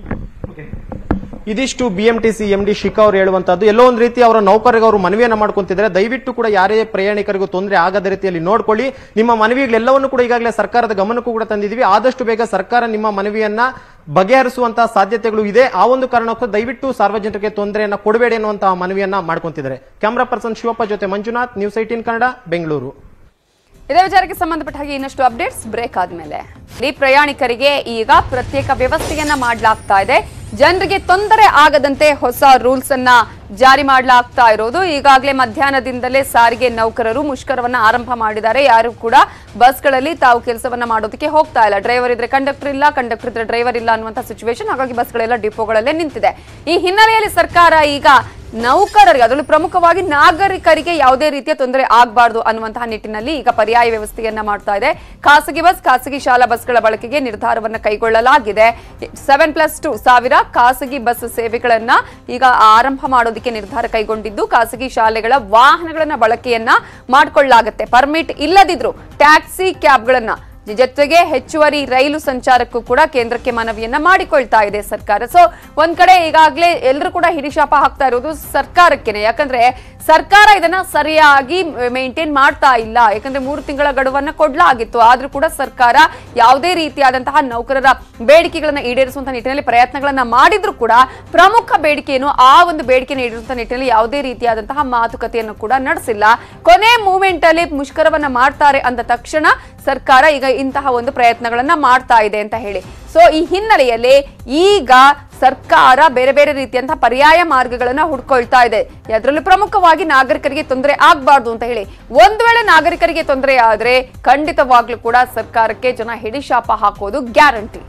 ಇದಿಷ್ಟು ಬಿಎಂಟಿಸಿ ಎಂ ಡಿ ಶಿಖಾ ಅವರು ಹೇಳುವಂತದ್ದು ಎಲ್ಲೋ ಒಂದು ರೀತಿ ಅವರ ನೌಕರಿಗೆ ಅವರು ಮನವಿಯನ್ನ ಮಾಡ್ಕೊಂತಿದ್ದಾರೆ ದಯವಿಟ್ಟು ಕೂಡ ಯಾರೇ ಪ್ರಯಾಣಿಕರಿಗೂ ತೊಂದರೆ ಆಗದ ರೀತಿಯಲ್ಲಿ ನೋಡ್ಕೊಳ್ಳಿ ನಿಮ್ಮ ಮನವಿಗಳೆಲ್ಲವನ್ನು ಕೂಡ ಈಗಾಗಲೇ ಸರ್ಕಾರದ ಗಮನಕ್ಕೂ ಕೂಡ ತಂದಿದ್ದೀವಿ ಆದಷ್ಟು ಬೇಗ ಸರ್ಕಾರ ನಿಮ್ಮ ಮನವಿಯನ್ನ ಬಗೆಹರಿಸುವಂತಹ ಸಾಧ್ಯತೆಗಳು ಇದೆ ಆ ಒಂದು ಕಾರಣಕ್ಕೂ ದಯವಿಟ್ಟು ಸಾರ್ವಜನಿಕರಿಗೆ ತೊಂದರೆಯನ್ನ ಕೊಡಬೇಡಿ ಅನ್ನುವಂತಹ ಮನವಿಯನ್ನ ಮಾಡ್ಕೊಂತಿದ್ದಾರೆ ಕ್ಯಾಮರಾ ಪರ್ಸನ್ ಶಿವಪ್ಪ ಜೊತೆ ಮಂಜುನಾಥ್ ನ್ಯೂಸ್ ಏಟೀನ್ ಕನ್ನಡ ಬೆಂಗಳೂರು ಇದೇ ವಿಚಾರಕ್ಕೆ ಸಂಬಂಧಪಟ್ಟ ಹಾಗೆ ಇನ್ನಷ್ಟು ಅಪ್ಡೇಟ್ಸ್ ಬ್ರೇಕ್ ಆದ್ಮೇಲೆ ಈ ಪ್ರಯಾಣಿಕರಿಗೆ ಈಗ ಪ್ರತ್ಯೇಕ ವ್ಯವಸ್ಥೆಯನ್ನ ಮಾಡಲಾಗ್ತಾ ಇದೆ ಜನರಿಗೆ ತೊಂದರೆ ಆಗದಂತೆ ಹೊಸ ರೂಲ್ಸ್ ಅನ್ನ ಜಾರಿ ಮಾಡಲಾಗ್ತಾ ಇರೋದು ಈಗಾಗಲೇ ಮಧ್ಯಾಹ್ನದಿಂದಲೇ ಸಾರಿಗೆ ನೌಕರರು ಮುಷ್ಕರವನ್ನ ಆರಂಭ ಮಾಡಿದ್ದಾರೆ ಯಾರು ಕೂಡ ಬಸ್ಗಳಲ್ಲಿ ತಾವು ಕೆಲಸವನ್ನ ಮಾಡೋದಕ್ಕೆ ಹೋಗ್ತಾ ಇಲ್ಲ ಡ್ರೈವರ್ ಇದ್ರೆ ಕಂಡಕ್ಟರ್ ಇಲ್ಲ ಕಂಡಕ್ಟರ್ ಇದ್ರೆ ಡ್ರೈವರ್ ಇಲ್ಲ ಅನ್ನುವಂಥ ಸಿಚುವೇಶನ್ ಹಾಗಾಗಿ ಬಸ್ಗಳೆಲ್ಲ ಡಿಪೋಗಳಲ್ಲೇ ನಿಂತಿದೆ ಈ ಹಿನ್ನೆಲೆಯಲ್ಲಿ ಸರ್ಕಾರ ಈಗ ನೌಕರರಿಗೆ ಅದರಲ್ಲೂ ಪ್ರಮುಖವಾಗಿ ನಾಗರಿಕರಿಗೆ ಯಾವುದೇ ರೀತಿಯ ತೊಂದರೆ ಆಗಬಾರ್ದು ಅನ್ನುವಂತಹ ನಿಟ್ಟಿನಲ್ಲಿ ಈಗ ಪರ್ಯಾಯ ವ್ಯವಸ್ಥೆಯನ್ನ ಮಾಡ್ತಾ ಇದೆ ಖಾಸಗಿ ಬಸ್ ಖಾಸಗಿ ಶಾಲಾ ಬಸ್ಗಳ ಬಳಕೆಗೆ ನಿರ್ಧಾರವನ್ನ ಕೈಗೊಳ್ಳಲಾಗಿದೆ ಸೆವೆನ್ ಪ್ಲಸ್ ಟು ಸಾವಿರ ಖಾಸಗಿ ಬಸ್ ಸೇವೆಗಳನ್ನ ಈಗ ಆರಂಭ ಮಾಡೋದಕ್ಕೆ ನಿರ್ಧಾರ ಕೈಗೊಂಡಿದ್ದು ಖಾಸಗಿ ಶಾಲೆಗಳ ವಾಹನಗಳನ್ನ ಬಳಕೆಯನ್ನ ಮಾಡಿಕೊಳ್ಳಲಾಗುತ್ತೆ ಪರ್ಮಿಟ್ ಇಲ್ಲದಿದ್ರು ಟ್ಯಾಕ್ಸಿ ಕ್ಯಾಬ್ಗಳನ್ನ ಜೊತೆಗೆ ಹೆಚ್ಚುವರಿ ರೈಲು ಸಂಚಾರಕ್ಕೂ ಕೂಡ ಕೇಂದ್ರಕ್ಕೆ ಮನವಿಯನ್ನ ಮಾಡಿಕೊಳ್ತಾ ಇದೆ ಸರ್ಕಾರ ಸೊ ಒಂದ್ ಕಡೆ ಈಗಾಗಲೇ ಎಲ್ಲರೂ ಕೂಡ ಹಿಡಿಶಾಪ ಹಾಕ್ತಾ ಇರೋದು ಸರ್ಕಾರಕ್ಕೆನೆ ಯಾಕಂದ್ರೆ ಸರ್ಕಾರ ಇದನ್ನ ಸರಿಯಾಗಿ ಮೇಂಟೈನ್ ಮಾಡ್ತಾ ಇಲ್ಲ ಯಾಕಂದ್ರೆ ಮೂರು ತಿಂಗಳ ಗಡುವನ್ನ ಕೊಡ್ಲಾಗಿತ್ತು ಆದ್ರೂ ಕೂಡ ಸರ್ಕಾರ ಯಾವುದೇ ರೀತಿಯಾದಂತಹ ನೌಕರರ ಬೇಡಿಕೆಗಳನ್ನ ಈಡೇರಿಸುವಂತ ನಿಟ್ಟಿನಲ್ಲಿ ಪ್ರಯತ್ನಗಳನ್ನ ಮಾಡಿದ್ರು ಕೂಡ ಪ್ರಮುಖ ಬೇಡಿಕೆಯನ್ನು ಆ ಒಂದು ಬೇಡಿಕೆಯನ್ನು ಈಡೇರಿಸುವಂತ ನಿಟ್ಟಿನಲ್ಲಿ ಯಾವುದೇ ರೀತಿಯಾದಂತಹ ಮಾತುಕತೆಯನ್ನು ಕೂಡ ನಡೆಸಿಲ್ಲ ಕೊನೆ ಮೂಮೆಂಟ್ ಅಲ್ಲಿ ಮುಷ್ಕರವನ್ನ ಮಾಡ್ತಾರೆ ಅಂದ ತಕ್ಷಣ ಸರ್ಕಾರ ಈಗ ಇಂತಹ ಒಂದು ಪ್ರಯತ್ನಗಳನ್ನ ಮಾಡ್ತಾ ಇದೆ ಅಂತ ಹೇಳಿ ಸೊ ಈ ಹಿನ್ನೆಲೆಯಲ್ಲಿ ಈಗ ಸರ್ಕಾರ ಬೇರೆ ಬೇರೆ ರೀತಿಯಂತಹ ಪರ್ಯಾಯ ಮಾರ್ಗಗಳನ್ನ ಹುಡ್ಕೊಳ್ತಾ ಇದೆ ಅದರಲ್ಲೂ ಪ್ರಮುಖವಾಗಿ ನಾಗರಿಕರಿಗೆ ತೊಂದರೆ ಆಗ್ಬಾರ್ದು ಅಂತ ಹೇಳಿ ಒಂದು ವೇಳೆ ನಾಗರಿಕರಿಗೆ ತೊಂದರೆ ಆದ್ರೆ ಖಂಡಿತವಾಗ್ಲೂ ಕೂಡ ಸರ್ಕಾರಕ್ಕೆ ಜನ ಹಿಡಿಶಾಪ ಹಾಕೋದು ಗ್ಯಾರಂಟಿ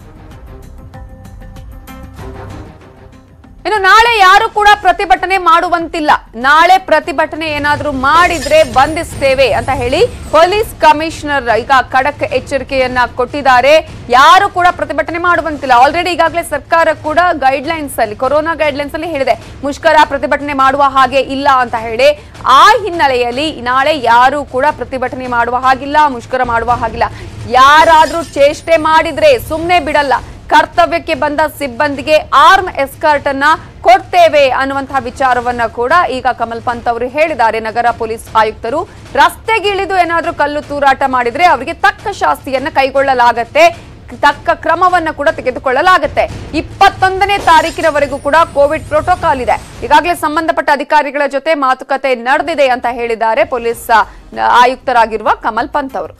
ಇನ್ನು ನಾಳೆ ಯಾರು ಕೂಡ ಪ್ರತಿಭಟನೆ ಮಾಡುವಂತಿಲ್ಲ ನಾಳೆ ಪ್ರತಿಭಟನೆ ಏನಾದ್ರೂ ಮಾಡಿದ್ರೆ ಬಂಧಿಸ್ತೇವೆ ಅಂತ ಹೇಳಿ ಪೊಲೀಸ್ ಕಮಿಷನರ್ ಈಗ ಖಡಕ್ ಎಚ್ಚರಿಕೆಯನ್ನ ಕೊಟ್ಟಿದ್ದಾರೆ ಯಾರು ಕೂಡ ಪ್ರತಿಭಟನೆ ಮಾಡುವಂತಿಲ್ಲ ಆಲ್ರೆಡಿ ಈಗಾಗಲೇ ಸರ್ಕಾರ ಕೂಡ ಗೈಡ್ ಲೈನ್ಸ್ ಅಲ್ಲಿ ಕೊರೋನಾ ಗೈಡ್ ಲೈನ್ಸ್ ಅಲ್ಲಿ ಹೇಳಿದೆ ಮುಷ್ಕರ ಪ್ರತಿಭಟನೆ ಮಾಡುವ ಹಾಗೆ ಇಲ್ಲ ಅಂತ ಹೇಳಿ ಆ ಹಿನ್ನೆಲೆಯಲ್ಲಿ ನಾಳೆ ಯಾರು ಕೂಡ ಪ್ರತಿಭಟನೆ ಮಾಡುವ ಹಾಗಿಲ್ಲ ಮುಷ್ಕರ ಮಾಡುವ ಹಾಗಿಲ್ಲ ಯಾರಾದ್ರೂ ಚೇಷ್ಟೆ ಮಾಡಿದ್ರೆ ಸುಮ್ಮನೆ ಬಿಡಲ್ಲ ಕರ್ತವ್ಯಕ್ಕೆ ಬಂದ ಸಿಬ್ಬಂದಿಗೆ ಆರ್ಮ್ ಎಸ್ಕರ್ಟ್ ಅನ್ನ ಕೊಡ್ತೇವೆ ಅನ್ನುವಂತಹ ವಿಚಾರವನ್ನ ಕೂಡ ಈಗ ಕಮಲ್ ಪಂತ್ ಅವರು ಹೇಳಿದ್ದಾರೆ ನಗರ ಪೊಲೀಸ್ ಆಯುಕ್ತರು ರಸ್ತೆಗಿಳಿದು ಏನಾದ್ರೂ ಕಲ್ಲು ತೂರಾಟ ಮಾಡಿದ್ರೆ ಅವರಿಗೆ ತಕ್ಕ ಶಾಸ್ತಿಯನ್ನ ಕೈಗೊಳ್ಳಲಾಗತ್ತೆ ತಕ್ಕ ಕ್ರಮವನ್ನ ಕೂಡ ತೆಗೆದುಕೊಳ್ಳಲಾಗುತ್ತೆ ಇಪ್ಪತ್ತೊಂದನೇ ತಾರೀಕಿನವರೆಗೂ ಕೂಡ ಕೋವಿಡ್ ಪ್ರೋಟೋಕಾಲ್ ಇದೆ ಈಗಾಗಲೇ ಸಂಬಂಧಪಟ್ಟ ಅಧಿಕಾರಿಗಳ ಜೊತೆ ಮಾತುಕತೆ ನಡೆದಿದೆ ಅಂತ ಹೇಳಿದ್ದಾರೆ ಪೊಲೀಸ್ ಆ, ಆಯುಕ್ತರಾಗಿರುವ ಕಮಲ್ ಪಂತ್ ಅವರು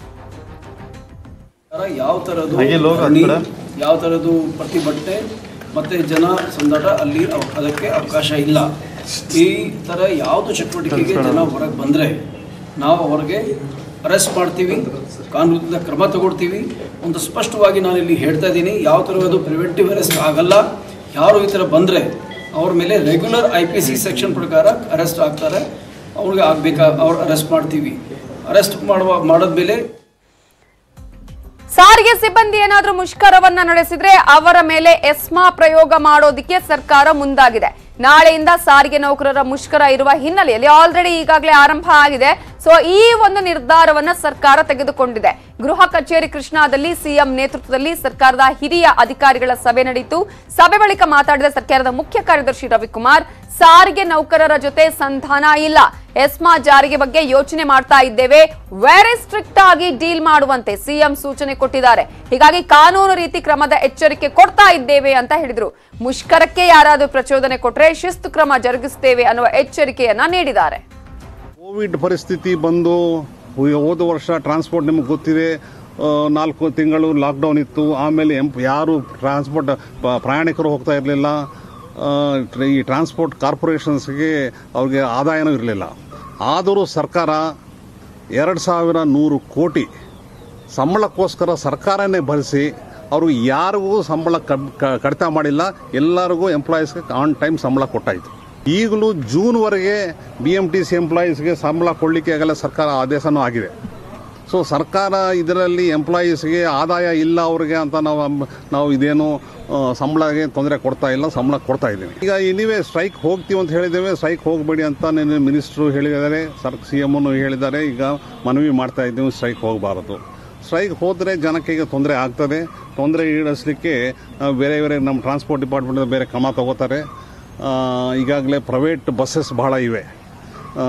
ಯಾವ ಥರದ್ದು ಧರಣಿ, ಯಾವ ಥರದ್ದು ಪ್ರತಿಭಟನೆ ಮತ್ತು ಜನ ಸಂದಟ ಅಲ್ಲಿ ಅವ- ಅದಕ್ಕೆ ಅವಕಾಶ ಇಲ್ಲ ಈ ಥರ ಯಾವುದು ಚಟುವಟಿಕೆಗೆ ಜನ ಹೊರಗೆ ಬಂದರೆ ನಾವು ಅವ್ರಿಗೆ ಅರೆಸ್ಟ್ ಮಾಡ್ತೀವಿ ಕಾನೂನಿಂದ ಕ್ರಮ ತಗೊಳ್ತೀವಿ ಒಂದು ಸ್ಪಷ್ಟವಾಗಿ ನಾನು ಇಲ್ಲಿ ಹೇಳ್ತಾ ಇದ್ದೀನಿ ಯಾವ ಥರದ್ದು ಪ್ರಿವೆಂಟಿವ್ ಅರೆಸ್ಟ್ ಆಗಲ್ಲ ಯಾರು ಈ ಥರ ಬಂದರೆ ಅವ್ರ ಮೇಲೆ regular I P C section ಪ್ರಕಾರ ಅರೆಸ್ಟ್ ಆಗ್ತಾರೆ ಅವ್ರಿಗೆ ಆಗಬೇಕಾ ಅವ್ರು ಅರೆಸ್ಟ್ ಮಾಡ್ತೀವಿ ಅರೆಸ್ಟ್ ಮಾಡುವ ಮಾಡಿದ್ಮೇಲೆ ಸಾರಿಗೆ ಸಿಬ್ಬಂದಿ ಏನಾದ್ರೂ ಮುಷ್ಕರವನ್ನ ನಡೆಸಿದ್ರೆ ಅವರ ಮೇಲೆ ಎಸ್ಮಾ ಪ್ರಯೋಗ ಮಾಡೋದಿಕ್ಕೆ ಸರ್ಕಾರ ಮುಂದಾಗಿದೆ ನಾಳೆಯಿಂದ ಸಾರಿಗೆ ನೌಕರರ ಮುಷ್ಕರ ಇರುವ ಹಿನ್ನೆಲೆಯಲ್ಲಿ ಆಲ್ರೆಡಿ ಈಗಾಗಲೇ ಆರಂಭ ಆಗಿದೆ ಸೊ ಈ ಒಂದು ನಿರ್ಧಾರವನ್ನ ಸರ್ಕಾರ ತೆಗೆದುಕೊಂಡಿದೆ ಗೃಹ ಕಚೇರಿ ಕೃಷ್ಣಾದಲ್ಲಿ ಸಿಎಂ ನೇತೃತ್ವದಲ್ಲಿ ಸರ್ಕಾರದ ಹಿರಿಯ ಅಧಿಕಾರಿಗಳ ಸಭೆ ನಡೆಯಿತು ಸಭೆ ಬಳಿಕ ಮಾತಾಡಿದ ಸರ್ಕಾರದ ಮುಖ್ಯ ಕಾರ್ಯದರ್ಶಿ ರವಿಕುಮಾರ್ ಸಾರಿಗೆ ನೌಕರರ ಜೊತೆ ಸಂಧಾನ ಇಲ್ಲ ಎಸ್ಮಾ ಜಾರಿಗೆ ಬಗ್ಗೆ ಯೋಚನೆ ಮಾಡ್ತಾ ಇದ್ದೇವೆ ವೆರಿ ಸ್ಟ್ರಿಕ್ಟ್ ಆಗಿ ಡೀಲ್ ಮಾಡುವಂತೆ ಸಿಎಂ ಸೂಚನೆ ಕೊಟ್ಟಿದ್ದಾರೆ ಹೀಗಾಗಿ ಕಾನೂನು ರೀತಿ ಕ್ರಮದ ಎಚ್ಚರಿಕೆ ಕೊಡ್ತಾ ಇದ್ದೇವೆ ಅಂತ ಹೇಳಿದ್ರು ಮುಷ್ಕರಕ್ಕೆ ಯಾರಾದರೂ ಪ್ರಚೋದನೆ ಕೊಟ್ರೆ ಶಿಸ್ತು ಕ್ರಮ ಜರುಗಿಸುತ್ತೇವೆ ಅನ್ನುವ ಎಚ್ಚರಿಕೆಯನ್ನ ನೀಡಿದ್ದಾರೆ ಕೋವಿಡ್ ಪರಿಸ್ಥಿತಿ ಬಂದು ಹೋ- ಹೋದ ವರ್ಷ ಟ್ರಾನ್ಸ್ಪೋರ್ಟ್ ನಿಮಗೆ ಗೊತ್ತಿದೆ ಆ, ನಾಲ್ಕು ತಿಂಗಳು ಲಾಕ್ಡೌನ್ ಇತ್ತು ಆಮೇಲೆ ಎಂಪ್ ಯಾರು ಟ್ರಾನ್ಸ್ಪೋರ್ಟ್ ಪ- ಪ್ರಯಾಣಿಕರು ಹೋಗ್ತಾ ಇರಲಿಲ್ಲ ಈ ಟ್ರಾನ್ಸ್ಪೋರ್ಟ್ ಕಾರ್ಪೊರೇಷನ್ಸ್ಗೆ ಅವ್ರಿಗೆ ಆದಾಯನೂ ಇರಲಿಲ್ಲ ಆದರೂ ಸರ್ಕಾರ ಎರಡು ಸಾವಿರ ನೂರು ಕೋಟಿ ಸಂಬಳಕ್ಕೋಸ್ಕರ ಸರ್ಕಾರನೇ ಭರಿಸಿ ಅವರು ಯಾರಿಗೂ ಸಂಬಳ ಕಡ್- ಕ- ಕಡಿತ ಮಾಡಿಲ್ಲ ಎಲ್ಲರಿಗೂ ಎಂಪ್ಲಾಯೀಸ್ಗೆ ಆನ್ ಟೈಮ್ ಸಂಬಳ ಕೊಟ್ಟಾಯಿತು ಈಗಲೂ ಜೂನ್ವರೆಗೆ ಬಿ ಎಮ್ ಟಿ ಸಿ ಎಂಪ್ಲಾಯೀಸ್ಗೆ ಸಂಬಳ ಕೊಡಲಿಕ್ಕೆ ಆಗಲ್ಲ ಸರ್ಕಾರ ಆದೇಶನೂ ಆಗಿದೆ ಸೊ ಸರ್ಕಾರ ಇದರಲ್ಲಿ ಎಂಪ್ಲಾಯೀಸ್ಗೆ ಆದಾಯ ಇಲ್ಲ ಅವ್ರಿಗೆ ಅಂತ ನಾವು ಅಂಬ- ನಾವು ಇದೇನು ಆ, ಸಂಬಳಗೆ ತೊಂದರೆ ಕೊಡ್ತಾ ಇಲ್ಲ ಸಂಬಳ ಕೊಡ್ತಾ ಇದ್ದೀವಿ ಈಗ ನೀವೇ ಸ್ಟ್ರೈಕ್ ಹೋಗ್ತೀವಿ ಅಂತ ಹೇಳಿದ್ದೇವೆ ಸ್ಟ್ರೈಕ್ ಹೋಗಬೇಡಿ ಅಂತ ನಿನ್ನೆ ಮಿನಿಸ್ಟ್ರು ಹೇಳಿದ್ದಾರೆ ಸರ್ ಸಿ ಎಮ್ಮನ್ನು ಹೇಳಿದ್ದಾರೆ ಈಗ ಮನವಿ ಮಾಡ್ತಾ ಇದ್ದೀವಿ ಸ್ಟ್ರೈಕ್ ಹೋಗಬಾರದು ಸ್ಟ್ರೈಕ್ ಹೋದರೆ ಜನಕ್ಕೆ ಈಗ ತೊಂದರೆ ಆಗ್ತದೆ ತೊಂದರೆ ಈಡೇರಿಸಲಿಕ್ಕೆ ಆ, ಬೇರೆ ಬೇರೆ ನಮ್ಮ ಟ್ರಾನ್ಸ್ಪೋರ್ಟ್ ಡಿಪಾರ್ಟ್ಮೆಂಟ್ ಬೇರೆ ಕ್ರಮ ತಗೋತಾರೆ ಆ, ಈಗಾಗಲೇ ಪ್ರೈವೇಟ್ ಬಸ್ಸಸ್ ಬಹಳ ಇವೆ ಆ,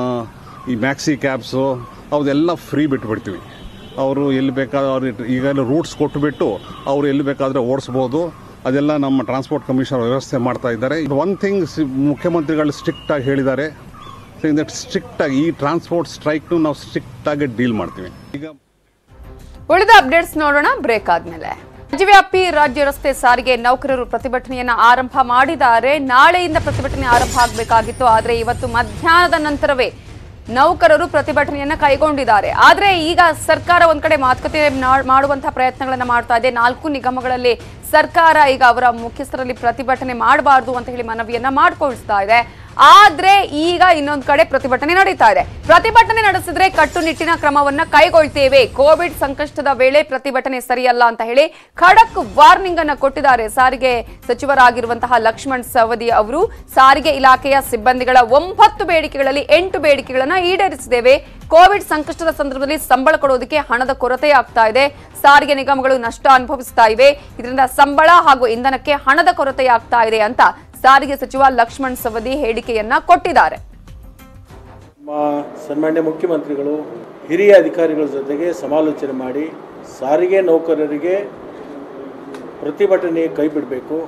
ಈ ಮ್ಯಾಕ್ಸಿ ಕ್ಯಾಬ್ಸು ಅವದೆಲ್ಲ ಫ್ರೀ ಬಿಟ್ಬಿಡ್ತೀವಿ ಅವರು ಎಲ್ಲಿ ಬೇಕಾದ್ರೆ ಅವ್ರು ಈಗಾಗಲೇ ರೂಟ್ಸ್ ಕೊಟ್ಟುಬಿಟ್ಟು ಅವರು ಎಲ್ಲಿ ಬೇಕಾದರೆ ಓಡಿಸ್ಬೋದು ಅದೆಲ್ಲ ನಮ್ಮ ಟ್ರಾನ್ಸ್ಪೋರ್ಟ್ ಕಮಿಷನರ್ ವ್ಯವಸ್ಥೆ ಮಾಡ್ತಾ ಇದ್ದಾರೆ ಒನ್ ಥಿಂಗ್ ಮುಖ್ಯಮಂತ್ರಿಗಳು ಸ್ಟ್ರಿಕ್ಟಾಗಿ ಹೇಳಿದ್ದಾರೆ ದಟ್ ಸ್ಟ್ರಿಕ್ಟಾಗಿ ಈ ಟ್ರಾನ್ಸ್ಪೋರ್ಟ್ ಸ್ಟ್ರೈಕ್ನು ನಾವು ಸ್ಟ್ರಿಕ್ಟಾಗಿ ಡೀಲ್ ಮಾಡ್ತೀವಿ ಈಗ ಉಳಿದ ಅಪ್ಡೇಟ್ಸ್ ನೋಡೋಣ ಬ್ರೇಕ್ ಆದ್ಮೇಲೆ ರಾಜ್ಯವ್ಯಾಪಿ ರಾಜ್ಯ ರಸ್ತೆ ಸಾರಿಗೆ ನೌಕರರು ಪ್ರತಿಭಟನೆಯನ್ನ ಆರಂಭ ಮಾಡಿದ್ದಾರೆ ನಾಳೆಯಿಂದ ಪ್ರತಿಭಟನೆ ಆರಂಭ ಆಗಬೇಕಾಗಿತ್ತು ಆದ್ರೆ ಇವತ್ತು ಮಧ್ಯಾಹ್ನದ ನಂತರವೇ ನೌಕರರು ಪ್ರತಿಭಟನೆಯನ್ನ ಕೈಗೊಂಡಿದ್ದಾರೆ ಆದ್ರೆ ಈಗ ಸರ್ಕಾರ ಒಂದ್ ಕಡೆ ಮಾತುಕತೆ ನಾ- ಮಾಡುವಂತಹ ಪ್ರಯತ್ನಗಳನ್ನ ಮಾಡ್ತಾ ಇದೆ ನಾಲ್ಕು ನಿಗಮಗಳಲ್ಲಿ ಸರ್ಕಾರ ಈಗ ಅವರ ಮುಖ್ಯಸ್ಥರಲ್ಲಿ ಪ್ರತಿಭಟನೆ ಮಾಡಬಾರದು ಅಂತ ಹೇಳಿ ಮನವಿಯನ್ನ ಮಾಡ್ಕೊಳ್ತಾ ಇದೆ ಆದ್ರೆ ಈಗ ಇನ್ನೊಂದ್ ಕಡೆ ಪ್ರತಿಭಟನೆ ನಡೀತಾ ಇದೆ ಪ್ರತಿಭಟನೆ ನಡೆಸಿದ್ರೆ ಕಟ್ಟುನಿಟ್ಟಿನ ಕ್ರಮವನ್ನ ಕೈಗೊಳ್ತೇವೆ ಕೋವಿಡ್ ಸಂಕಷ್ಟದ ವೇಳೆ ಪ್ರತಿಭಟನೆ ಸರಿಯಲ್ಲ ಅಂತ ಹೇಳಿ ಖಡಕ್ ವಾರ್ನಿಂಗ್ ಅನ್ನ ಕೊಟ್ಟಿದ್ದಾರೆ ಸಾರಿಗೆ ಸಚಿವರಾಗಿರುವಂತಹ ಲಕ್ಷ್ಮಣ್ ಸವದಿ ಅವರು ಸಾರಿಗೆ ಇಲಾಖೆಯ ಸಿಬ್ಬಂದಿಗಳ ಒಂಬತ್ತು ಬೇಡಿಕೆಗಳಲ್ಲಿ ಎಂಟು ಬೇಡಿಕೆಗಳನ್ನ ಈಡೇರಿಸಿದ್ದೇವೆ ಕೋವಿಡ್ ಸಂಕಷ್ಟದ ಸಂದರ್ಭದಲ್ಲಿ ಸಂಬಳ ಕೊಡೋದಕ್ಕೆ ಹಣದ ಕೊರತೆ ಆಗ್ತಾ ಇದೆ ಸಾರಿಗೆ ನಿಗಮಗಳು ನಷ್ಟ ಅನುಭವಿಸ್ತಾ ಇವೆ ಇದರಿಂದ ಸಂಬಳ ಹಾಗೂ ಇಂಧನಕ್ಕೆ ಹಣದ ಕೊರತೆ ಆಗ್ತಾ ಇದೆ ಅಂತ ಸಾರಿಗೆ ಸಚಿವ ಲಕ್ಷ್ಮಣ್ ಸವದಿ ಹೇಳಿಕೆಯನ್ನ ಕೊಟ್ಟಿದ್ದಾರೆ ನಮ್ಮ ಸನ್ಮಾನ್ಯ ಮುಖ್ಯಮಂತ್ರಿಗಳು ಹಿರಿಯ ಅಧಿಕಾರಿಗಳ ಜೊತೆಗೆ ಸಮಾಲೋಚನೆ ಮಾಡಿ ಸಾರಿಗೆ ನೌಕರರಿಗೆ ಪ್ರತಿಭಟನೆ ಕೈ ಬಿಡಬೇಕು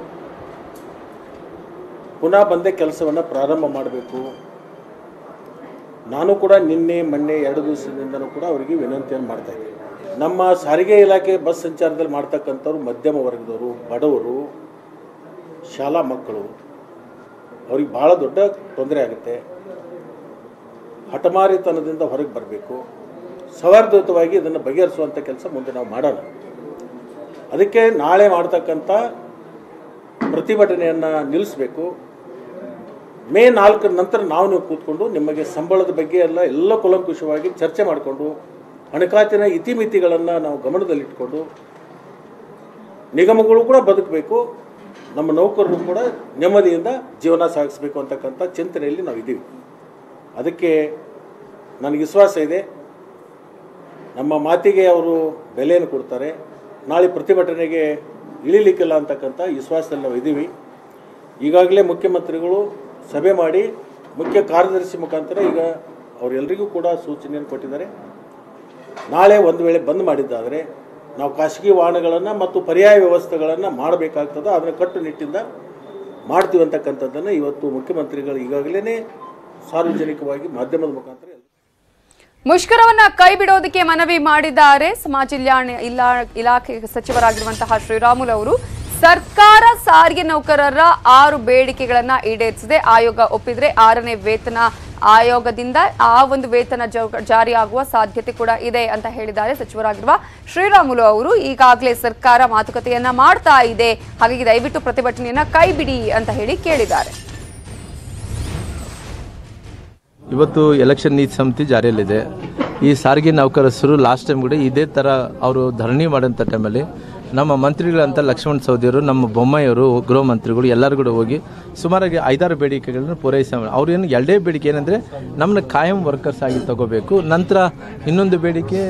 ಪುನಃ ಬಂದೇ ಕೆಲಸವನ್ನು ಪ್ರಾರಂಭ ಮಾಡಬೇಕು ನಾನು ಕೂಡ ನಿನ್ನೆ ಮೊನ್ನೆ ಎರಡು ದಿವಸದಿಂದನೂ ಕೂಡ ಅವರಿಗೆ ವಿನಂತಿಯನ್ನು ಮಾಡ್ತಾ ಇದ್ದೀನಿ ನಮ್ಮ ಸಾರಿಗೆ ಇಲಾಖೆ ಬಸ್ ಸಂಚಾರದಲ್ಲಿ ಮಾಡ್ತಕ್ಕಂಥವ್ರು ಮಧ್ಯಮ ವರ್ಗದವರು ಬಡವರು ಶಾಲಾ ಮಕ್ಕಳು ಅವ್ರಿಗೆ ಭಾಳ ದೊಡ್ಡ ತೊಂದರೆ ಆಗುತ್ತೆ ಹಠಮಾರಿತನದಿಂದ ಹೊರಗೆ ಬರಬೇಕು ಸೌಹಾರ್ದಯುತವಾಗಿ ಇದನ್ನು ಬಗೆಹರಿಸುವಂಥ ಕೆಲಸ ಮುಂದೆ ನಾವು ಮಾಡೋಣ ಅದಕ್ಕೆ ನಾಳೆ ಮಾಡ್ತಕ್ಕಂಥ ಪ್ರತಿಭಟನೆಯನ್ನು ನಿಲ್ಲಿಸಬೇಕು ಮೇ ನಾಲ್ಕರ ನಂತರ ನಾವು ನೀವು ಕೂತ್ಕೊಂಡು ನಿಮಗೆ ಸಂಬಳದ ಬಗ್ಗೆ ಎಲ್ಲ ಎಲ್ಲ ಕೂಲಂಕುಷವಾಗಿ ಚರ್ಚೆ ಮಾಡಿಕೊಂಡು ಹಣಕಾಸಿನ ಇತಿಮಿತಿಗಳನ್ನು ನಾವು ಗಮನದಲ್ಲಿಟ್ಕೊಂಡು ನಿಗಮಗಳು ಕೂಡ ಬದುಕಬೇಕು ನಮ್ಮ ನೌಕರರು ಕೂಡ ನೆಮ್ಮದಿಯಿಂದ ಜೀವನ ಸಾಗಿಸಬೇಕು ಅಂತಕ್ಕಂಥ ಚಿಂತನೆಯಲ್ಲಿ ನಾವು ಇದ್ದೀವಿ ಅದಕ್ಕೆ ನನಗೆ ವಿಶ್ವಾಸ ಇದೆ ನಮ್ಮ ಮಾತಿಗೆ ಅವರು ಬೆಲೆಯನ್ನು ಕೊಡ್ತಾರೆ ನಾಳೆ ಪ್ರತಿಭಟನೆಗೆ ಇಳಿಲಿಕ್ಕಿಲ್ಲ ಅಂತಕ್ಕಂಥ ವಿಶ್ವಾಸದಲ್ಲಿ ನಾವು ಇದ್ದೀವಿ ಈಗಾಗಲೇ ಮುಖ್ಯಮಂತ್ರಿಗಳು ಸಭೆ ಮಾಡಿ ಮುಖ್ಯ ಕಾರ್ಯದರ್ಶಿ ಮುಖಾಂತರ ಈಗ ಅವರೆಲ್ಲರಿಗೂ ಕೂಡ ಸೂಚನೆಯನ್ನು ಕೊಟ್ಟಿದ್ದಾರೆ ನಾಳೆ ಒಂದು ವೇಳೆ ಬಂದ್ ಮಾಡಿದ್ದಾದರೆ ನಾವು ಖಾಸಗಿ ವಾಹನಗಳನ್ನು ಮತ್ತು ಪರ್ಯಾಯ ವ್ಯವಸ್ಥೆಗಳನ್ನು ಮಾಡಬೇಕಾಗ್ತದೆ ಅದನ್ನು ಕಟ್ಟುನಿಟ್ಟಿಂದ ಮಾಡ್ತೀವಿ ಅಂತಕ್ಕಂಥದ್ದನ್ನು ಇವತ್ತು ಮುಖ್ಯಮಂತ್ರಿಗಳು ಈಗಾಗಲೇ ಸಾರ್ವಜನಿಕವಾಗಿ ಮಾಧ್ಯಮದ ಮುಖಾಂತರ ಮುಷ್ಕರವನ್ನ ಕೈ ಬಿಡೋದಕ್ಕೆ ಮನವಿ ಮಾಡಿದ್ದಾರೆ ಸಮಾಜ ಕಲ್ಯಾಣ ಇಲಾ- ಇಲಾಖೆ ಸಚಿವರಾಗಿರುವಂತಹ ಶ್ರೀರಾಮುಲು ಅವರು ಸರ್ಕಾರ ಸಾರಿಗೆ ನೌಕರರ ಆರು ಬೇಡಿಕೆಗಳನ್ನ ಈಡೇರಿಸಿದೆ ಆಯೋಗ ಒಪ್ಪಿದ್ರೆ ಆರನೇ ವೇತನ ಆಯೋಗದಿಂದ ಆ ಒಂದು ವೇತನ ಜ- ಜಾರಿಯಾಗುವ ಸಾಧ್ಯತೆ ಕೂಡ ಇದೆ ಅಂತ ಹೇಳಿದ್ದಾರೆ ಸಚಿವರಾಗಿರುವ ಶ್ರೀರಾಮುಲು ಅವರು ಈಗಾಗಲೇ ಸರ್ಕಾರ ಮಾತುಕತೆಯನ್ನ ಮಾಡ್ತಾ ಇದೆ ಹಾಗಾಗಿ ದಯವಿಟ್ಟು ಪ್ರತಿಭಟನೆಯನ್ನ ಕೈ ಬಿಡಿ ಅಂತ ಹೇಳಿ ಕೇಳಿದ್ದಾರೆ ಇವತ್ತು ಎಲೆಕ್ಷನ್ ನೀತಿ ಸಮಿತಿ ಜಾರಿಯಲ್ಲಿದೆ ಈ ಸಾರಿಗೆ ನೌಕರಸ್ಥರು ಲಾಸ್ಟ್ ಟೈಮ್ ಕೂಡ ಇದೇ ಥರ ಅವರು ಧರಣಿ ಮಾಡೋಂಥ ಟೈಮಲ್ಲಿ ನಮ್ಮ ಮಂತ್ರಿಗಳಂತ ಲಕ್ಷ್ಮಣ್ ಸವದಿಯವರು ನಮ್ಮ ಬೊಮ್ಮಾಯಿಯವರು ಗೃಹ ಮಂತ್ರಿಗಳು ಎಲ್ಲರೂ ಕೂಡ ಹೋಗಿ ಸುಮಾರಾಗಿ ಐದಾರು ಬೇಡಿಕೆಗಳನ್ನು ಪೂರೈಸ ಅವ್ರು ಏನು ಎರಡೇ ಬೇಡಿಕೆ ಏನಂದರೆ ನಮ್ಮನ್ನ ಕಾಯಂ ವರ್ಕರ್ಸ್ ಆಗಿ ತಗೋಬೇಕು ನಂತರ ಇನ್ನೊಂದು ಬೇಡಿಕೆ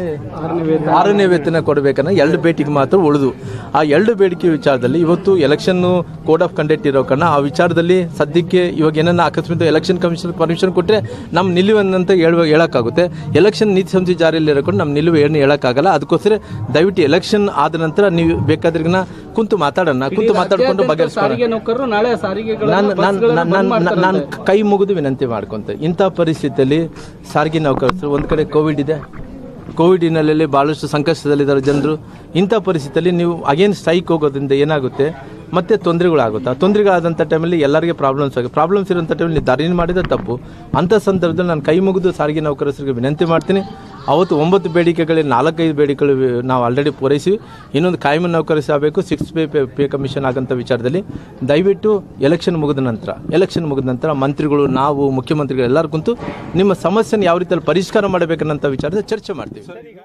ಆರನೇ ವೇತನ ಕೊಡಬೇಕನ್ನೋ ಎರಡು ಬೇಡಿಕೆ ಮಾತ್ರ ಉಳಿದು ಆ ಎರಡು ಬೇಡಿಕೆ ವಿಚಾರದಲ್ಲಿ ಇವತ್ತು ಎಲೆಕ್ಷನ್ನು ಕೋಡ್ ಆಫ್ ಕಂಡಕ್ಟ್ ಇರೋ ಕಾರಣ ಆ ವಿಚಾರದಲ್ಲಿ ಸದ್ಯಕ್ಕೆ ಇವಾಗ ಏನನ್ನ ಅಕಸ್ಮಾತ್ ಎಲೆಕ್ಷನ್ ಕಮಿಷನ್ ಪರ್ಮಿಷನ್ ಕೊಟ್ಟರೆ ನಮ್ಮ ನಿಲುವನ್ನಂತ ಹೇಳುವ ಹೇಳೋಕ್ಕಾಗುತ್ತೆ ಎಲೆಕ್ಷನ್ ನೀತಿ ಸಂಹಿತೆ ಜಾರಿಯಲ್ಲಿ ಇರೋಕೊಂಡು ನಮ್ಮ ನಿಲುವು ಏನು ಹೇಳೋಕ್ಕಾಗಲ್ಲ ಅದಕ್ಕೋಸ್ಕರ ದಯವಿಟ್ಟು ಎಲೆಕ್ಷನ್ ಆದ ನಂತರ ನೀವು ಬೇಕಾದ್ರಿಗಿನ ಕುಂತು ಮಾತಾಡೋಣ ಕುಂತು ಮಾತಾಡ್ಕೊಂಡು ಬಗೆಹರಿಸ್ಕೊಳ್ಳೋಣ ಸಾರಿಗೆ ನೌಕರರು ನಾಳೆ ಸಾರಿಗೆಗಳ ನಾನು ಬಸ್ಗಳನ್ನ ಬಂದ್ ನಾನು ಮಾಡ್ತಾರೆ ನಾನು ಕೈ ಮುಗಿದು ವಿನಂತಿ ಮಾಡ್ಕೊಂತೆ ಇಂಥ ಪರಿಸ್ಥಿತಿಯಲ್ಲಿ ಸಾರಿಗೆ ನೌಕರರು ಒಂದು ಕಡೆ ಕೋವಿಡ್ ಇದೆ ಕೋವಿಡ್ ಹಿನ್ನೆಲೆಯಲ್ಲಿ ಭಾಳಷ್ಟು ಸಂಕಷ್ಟದಲ್ಲಿದ್ದಾರೆ ಜನರು ಇಂಥ ಪರಿಸ್ಥಿತಿಯಲ್ಲಿ ನೀವು ಅಗೇನ್ ಸ್ಟ್ರೈಕ್ ಹೋಗೋದ್ರಿಂದ ಏನಾಗುತ್ತೆ ಮತ್ತೆ ತೊಂದರೆಗಳಾಗುತ್ತೆ ಆ ತೊಂದರೆಗಳಾದಂಥ ಟೈಮಲ್ಲಿ ಎಲ್ಲರಿಗೆ ಪ್ರಾಬ್ಲಮ್ಸ್ ಆಗುತ್ತೆ ಪ್ರಾಬ್ಲಮ್ಸ್ ಇರೋಂಥ ಟೈಮಲ್ಲಿ ದಾರಿನ ಮಾಡಿದ ತಪ್ಪು ಅಂಥ ಸಂದರ್ಭದಲ್ಲಿ ನಾನು ಕೈ ಮುಗಿದು ಸಾರಿಗೆ ನೌಕರರಿಗೆ ವಿನಂತಿ ಮಾಡ್ತೀನಿ ಅವತ್ತು ಒಂಬತ್ತು ಬೇಡಿಕೆಗಳಲ್ಲಿ ನಾಲ್ಕೈದು ಬೇಡಿಕೆಗಳು ನಾವು ಆಲ್ರೆಡಿ ಪೂರೈಸಿ ಇನ್ನೊಂದು ಕಾಯಂ ನೌಕರಸಿ ಆಗಬೇಕು six pay pay pay commission ಆಗಂಥ ವಿಚಾರದಲ್ಲಿ ದಯವಿಟ್ಟು ಎಲೆಕ್ಷನ್ ಮುಗಿದ ನಂತರ ಎಲೆಕ್ಷನ್ ಮುಗಿದ ನಂತರ ಮಂತ್ರಿಗಳು ನಾವು ಮುಖ್ಯಮಂತ್ರಿಗಳು ಎಲ್ಲರೂ ಕುಂತು ನಿಮ್ಮ ಸಮಸ್ಯೆನ ಯಾವ ರೀತಿಯಲ್ಲಿ ಪರಿಷ್ಕಾರ ಮಾಡಬೇಕನ್ನಂಥ ವಿಚಾರದ ಚರ್ಚೆ ಮಾಡ್ತೀವಿ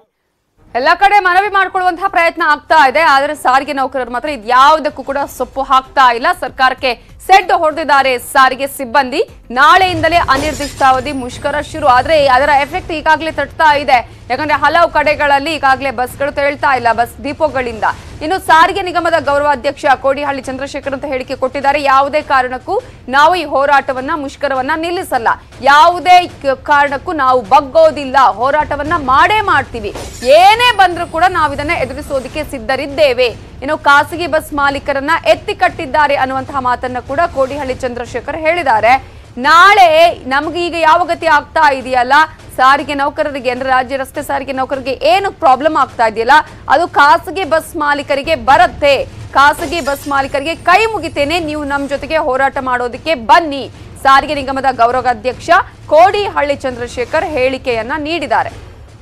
ಎಲ್ಲ ಕಡೆ ಮನವಿ ಮಾಡ್ಕೊಳ್ಳುವಂತಹ ಪ್ರಯತ್ನ ಆಗ್ತಾ ಇದೆ ಆದ್ರೆ ಸಾರಿಗೆ ನೌಕರರು ಮಾತ್ರ ಇದ್ಯಾವುದಕ್ಕೂ ಕೂಡ ಸೊಪ್ಪು ಹಾಕ್ತಾ ಇಲ್ಲ ಸರ್ಕಾರಕ್ಕೆ ಸೆಡ್ ಹೊಡೆದಿದ್ದಾರೆ ಸಾರಿಗೆ ಸಿಬ್ಬಂದಿ ನಾಳೆಯಿಂದಲೇ ಅನಿರ್ದಿಷ್ಟಾವಧಿ ಮುಷ್ಕರ ಶುರು ಆದ್ರೆ ಅದರ ಎಫೆಕ್ಟ್ ಈಗಾಗಲೇ ತಟ್ತಾ ಇದೆ ಯಾಕಂದ್ರೆ ಹಲವು ಕಡೆಗಳಲ್ಲಿ ಈಗಾಗಲೇ ಬಸ್ಗಳು ತೆರಳ್ತಾ ಇಲ್ಲ ಬಸ್ ಡಿಪೋಗಳಿಂದ ಇನ್ನು ಸಾರಿಗೆ ನಿಗಮದ ಗೌರವಾಧ್ಯಕ್ಷ ಕೋಡಿಹಳ್ಳಿ ಚಂದ್ರಶೇಖರ್ ಅಂತ ಹೇಳಿಕೆ ಕೊಟ್ಟಿದ್ದಾರೆ ಯಾವುದೇ ಕಾರಣಕ್ಕೂ ನಾವು ಈ ಹೋರಾಟವನ್ನ ಮುಷ್ಕರವನ್ನ ನಿಲ್ಲಿಸಲ್ಲ ಯಾವುದೇ ಕ- ಕಾರಣಕ್ಕೂ ನಾವು ಬಗ್ಗೋದಿಲ್ಲ ಹೋರಾಟವನ್ನ ಮಾಡೇ ಮಾಡ್ತೀವಿ ಏನೇ ಬಂದ್ರೂ ಕೂಡ ನಾವು ಇದನ್ನ ಎದುರಿಸೋದಕ್ಕೆ ಸಿದ್ಧರಿದ್ದೇವೆ ಇನ್ನು ಖಾಸಗಿ ಬಸ್ ಮಾಲೀಕರನ್ನ ಎತ್ತಿ ಕಟ್ಟಿದ್ದಾರೆ ಅನ್ನುವಂತಹ ಮಾತನ್ನ ಕೂಡ ಕೋಡಿಹಳ್ಳಿ ಚಂದ್ರಶೇಖರ್ ಹೇಳಿದ್ದಾರೆ ನಾಳೆ ನಮ್ಗೆ ಈಗ ಯಾವ ಗತಿ ಆಗ್ತಾ ಇದೆಯಲ್ಲ ಸಾರಿಗೆ ನೌಕರರಿಗೆ ಅಂದ್ರೆ ರಾಜ್ಯ ರಸ್ತೆ ಸಾರಿಗೆ ನೌಕರರಿಗೆ ಏನು ಪ್ರಾಬ್ಲಮ್ ಆಗ್ತಾ ಇದೆಯಲ್ಲ ಅದು ಖಾಸಗಿ ಬಸ್ ಮಾಲೀಕರಿಗೆ ಬರುತ್ತೆ ಖಾಸಗಿ ಬಸ್ ಮಾಲೀಕರಿಗೆ ಕೈ ಮುಗಿತೇನೆ ನೀವು ನಮ್ಮ ಜೊತೆಗೆ ಹೋರಾಟ ಮಾಡೋದಕ್ಕೆ ಬನ್ನಿ ಸಾರಿಗೆ ನಿಗಮದ ಗೌರವಾಧ್ಯಕ್ಷ ಕೋಡಿಹಳ್ಳಿ ಚಂದ್ರಶೇಖರ್ ಹೇಳಿಕೆಯನ್ನ ನೀಡಿದ್ದಾರೆ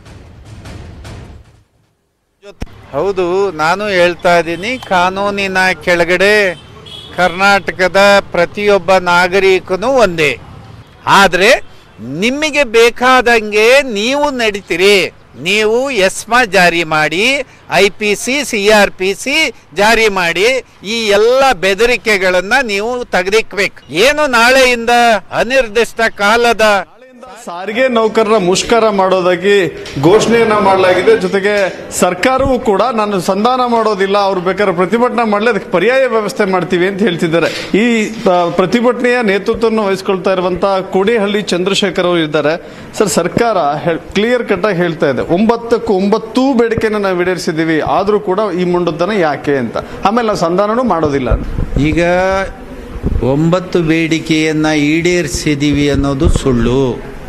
ಹೌದು ನಾನು ಹೇಳ್ತಾ ಇದ್ದೀನಿ ಕಾನೂನಿನ ಕೆಳಗಡೆ ಕರ್ನಾಟಕದ ಪ್ರತಿಯೊಬ್ಬ ನಾಗರಿಕನು ಒಂದೇ ಆದರೆ ನಿಮಗೆ ಬೇಕಾದಂಗೆ ನೀವು ನಡೀತೀರಿ ನೀವು ಎಸ್ಮಾ ಜಾರಿ ಮಾಡಿ I P C C R P C ಜಾರಿ ಮಾಡಿ ಈ ಎಲ್ಲ ಬೆದರಿಕೆಗಳನ್ನು ನೀವು ತೆಗೆದಿಕ್ಬೇಕು ಏನು ನಾಳೆಯಿಂದ ಅನಿರ್ದಿಷ್ಟ ಕಾಲದ ಸಾರಿಗೆ ನೌಕರರ ಮುಷ್ಕರ ಮಾಡೋದಾಗಿ ಘೋಷಣೆಯನ್ನ ಮಾಡಲಾಗಿದೆ ಜೊತೆಗೆ ಸರ್ಕಾರವೂ ಕೂಡ ನಾನು ಸಂಧಾನ ಮಾಡೋದಿಲ್ಲ ಅವ್ರು ಬೇಕಾದ್ರೆ ಪ್ರತಿಭಟನೆ ಮಾಡಲಿ ಅದಕ್ಕೆ ಪರ್ಯಾಯ ವ್ಯವಸ್ಥೆ ಮಾಡ್ತೀವಿ ಅಂತ ಹೇಳ್ತಿದ್ದಾರೆ ಈ ಆ, ಪ್ರತಿಭಟನೆಯ ನೇತೃತ್ವವನ್ನು ವಹಿಸ್ಕೊಳ್ತಾ ಇರುವಂತಹ ಕೋಡಿಹಳ್ಳಿ ಚಂದ್ರಶೇಖರ್ ಅವರು ಇದ್ದಾರೆ ಸರ್ ಸರ್ಕಾರ ಕ್ಲಿಯರ್ ಕಟ್ ಆಗಿ ಹೇಳ್ತಾ ಇದೆ ಒಂಬತ್ತಕ್ಕೂ ಒಂಬತ್ತು ಬೇಡಿಕೆನ ನಾವು ಈಡೇರಿಸಿದ್ದೀವಿ ಆದರೂ ಕೂಡ ಈ ಮುಂಡತನ ಯಾಕೆ ಅಂತ ಆಮೇಲೆ ನಾವು ಸಂಧಾನನೂ ಮಾಡೋದಿಲ್ಲ ಅಂತ ಈಗ ಒಂಬತ್ತು ಬೇಡಿಕೆಯನ್ನು ಈಡೇರಿಸಿದ್ದೀವಿ ಅನ್ನೋದು ಸುಳ್ಳು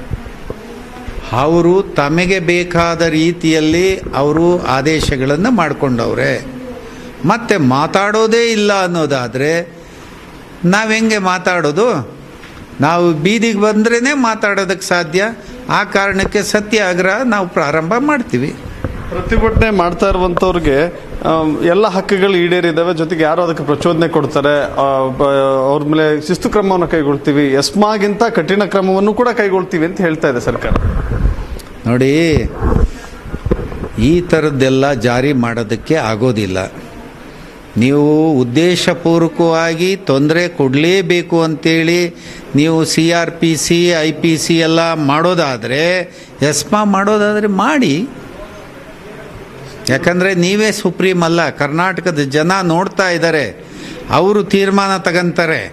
ಅವರು ತಮಗೆ ಬೇಕಾದ ರೀತಿಯಲ್ಲಿ ಅವರು ಆದೇಶಗಳನ್ನು ಮಾಡಿಕೊಂಡವ್ರೆ ಮತ್ತೆ ಮಾತಾಡೋದೇ ಇಲ್ಲ ಅನ್ನೋದಾದರೆ ನಾವು ಹೆಂಗೆ ಮಾತಾಡೋದು ನಾವು ಬೀದಿಗೆ ಬಂದ್ರೇ ಮಾತಾಡೋದಕ್ಕೆ ಸಾಧ್ಯ ಆ ಕಾರಣಕ್ಕೆ ಸತ್ಯಾಗ್ರಹ ನಾವು ಪ್ರಾರಂಭ ಮಾಡ್ತೀವಿ ಪ್ರತಿಭಟನೆ ಮಾಡ್ತಾ ಇರುವಂತವ್ರಿಗೆ ಆಮ್, ಎಲ್ಲ ಹಕ್ಕುಗಳು ಈಡೇರಿದಾವೆ ಜೊತೆಗೆ ಯಾರು ಅದಕ್ಕೆ ಪ್ರಚೋದನೆ ಕೊಡ್ತಾರೆ ಆ, ಬ- ಅವ್ರ ಮೇಲೆ ಶಿಸ್ತು ಕ್ರಮವನ್ನು ಕೈಗೊಳ್ತೀವಿ ಎಸ್ಮಾಗಿಂತ ಕಠಿಣ ಕ್ರಮವನ್ನು ಕೂಡ ಕೈಗೊಳ್ತೀವಿ ಅಂತ ಹೇಳ್ತಾ ಇದೆ ಸರ್ಕಾರ ನೋಡಿ ಈ ಥರದ್ದೆಲ್ಲ ಜಾರಿ ಮಾಡೋದಕ್ಕೆ ಆಗೋದಿಲ್ಲ ನೀವು ಉದ್ದೇಶಪೂರ್ವಕವಾಗಿ ತೊಂದರೆ ಕೊಡಲೇಬೇಕು ಅಂತೇಳಿ ನೀವು C R P C I P C ಎಲ್ಲ ಮಾಡೋದಾದರೆ ಎಸ್ಮಾ ಮಾಡೋದಾದರೆ ಮಾಡಿ ಯಾಕಂದರೆ ನೀವೇ ಸುಪ್ರೀಂ ಅಲ್ಲ ಕರ್ನಾಟಕದ ಜನ ನೋಡ್ತಾ ಇದ್ದಾರೆ ಅವರು ತೀರ್ಮಾನ ತಗಂತಾರೆ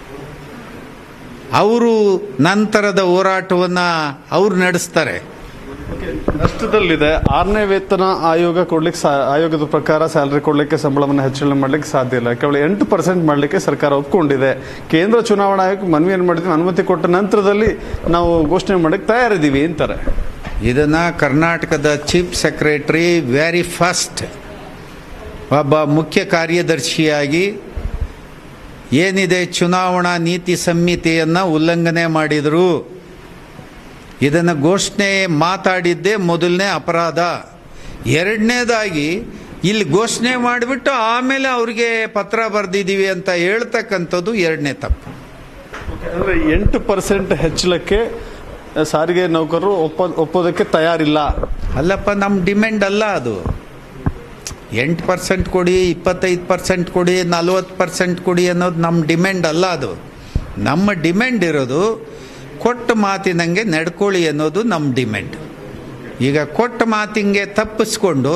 ಅವರು ನಂತರದ ಹೋರಾಟವನ್ನು ಅವ್ರು ನಡೆಸ್ತಾರೆ ನಷ್ಟದಲ್ಲಿದೆ ಆರನೇ ವೇತನ ಆಯೋಗ ಕೊಡ್ಲಿಕ್ಕೆ ಸಾ- ಆಯೋಗದ ಪ್ರಕಾರ ಸ್ಯಾಲರಿ ಕೊಡ್ಲಿಕ್ಕೆ ಸಂಬಳವನ್ನು ಹೆಚ್ಚಳ ಮಾಡ್ಲಿಕ್ಕೆ ಸಾಧ್ಯ ಇಲ್ಲ ಕೇವಲ ಎಂಟು ಪರ್ಸೆಂಟ್ ಮಾಡಲಿಕ್ಕೆ ಸರ್ಕಾರ ಒಪ್ಕೊಂಡಿದೆ ಕೇಂದ್ರ ಚುನಾವಣಾ ಆಯೋಗ ಮನವಿ ಏನು ಮಾಡಿದ್ವಿ ಅನುಮತಿ ಕೊಟ್ಟ ನಂತರದಲ್ಲಿ ನಾವು ಘೋಷಣೆ ಮಾಡಕ್ಕೆ ತಯಾರಿದ್ದೀವಿ ಅಂತಾರೆ ಇದನ್ನು ಕರ್ನಾಟಕದ ಚೀಫ್ ಸೆಕ್ರೆಟರಿ ವೆರಿ ಫಸ್ಟ್ ಒಬ್ಬ ಮುಖ್ಯ ಕಾರ್ಯದರ್ಶಿಯಾಗಿ ಏನಿದೆ ಚುನಾವಣಾ ನೀತಿ ಸಂಹಿತೆಯನ್ನು ಉಲ್ಲಂಘನೆ ಮಾಡಿದರು ಇದನ್ನು ಘೋಷಣೆ ಮಾತಾಡಿದ್ದೇ ಮೊದಲನೇ ಅಪರಾಧ ಎರಡನೇದಾಗಿ ಇಲ್ಲಿ ಘೋಷಣೆ ಮಾಡಿಬಿಟ್ಟು ಆಮೇಲೆ ಅವ್ರಿಗೆ ಪತ್ರ ಬರೆದಿದ್ದೀವಿ ಅಂತ ಹೇಳ್ತಕ್ಕಂಥದ್ದು ಎರಡನೇ ತಪ್ಪು ಅಂದ್ರೆ ಎಂಟು ಪರ್ಸೆಂಟ್ ಹೆಚ್ಚಳಕ್ಕೆ ಸಾರಿಗೆ ನೌಕರರು ಒಪ್ಪ ಒಪ್ಪೋದಕ್ಕೆ ತಯಾರಿಲ್ಲ ಅಲ್ಲಪ್ಪ ನಮ್ಮ ಡಿಮ್ಯಾಂಡ್ ಅಲ್ಲ ಅದು ಎಂಟು ಪರ್ಸೆಂಟ್ ಕೊಡಿ ಇಪ್ಪತ್ತೈದು ಪರ್ಸೆಂಟ್ ಕೊಡಿ ನಲ್ವತ್ತು ಪರ್ಸೆಂಟ್ ಕೊಡಿ ಅನ್ನೋದು ನಮ್ಮ ಡಿಮ್ಯಾಂಡ್ ಅಲ್ಲ ಅದು ನಮ್ಮ ಡಿಮ್ಯಾಂಡ್ ಇರೋದು ಕೊಟ್ಟ ಮಾತಿನಂಗೆ ನಡ್ಕೊಳ್ಳಿ ಅನ್ನೋದು ನಮ್ಮ ಡಿಮ್ಯಾಂಡ್ ಈಗ ಕೊಟ್ಟ ಮಾತಿಂಗೆ ತಪ್ಪಿಸ್ಕೊಂಡು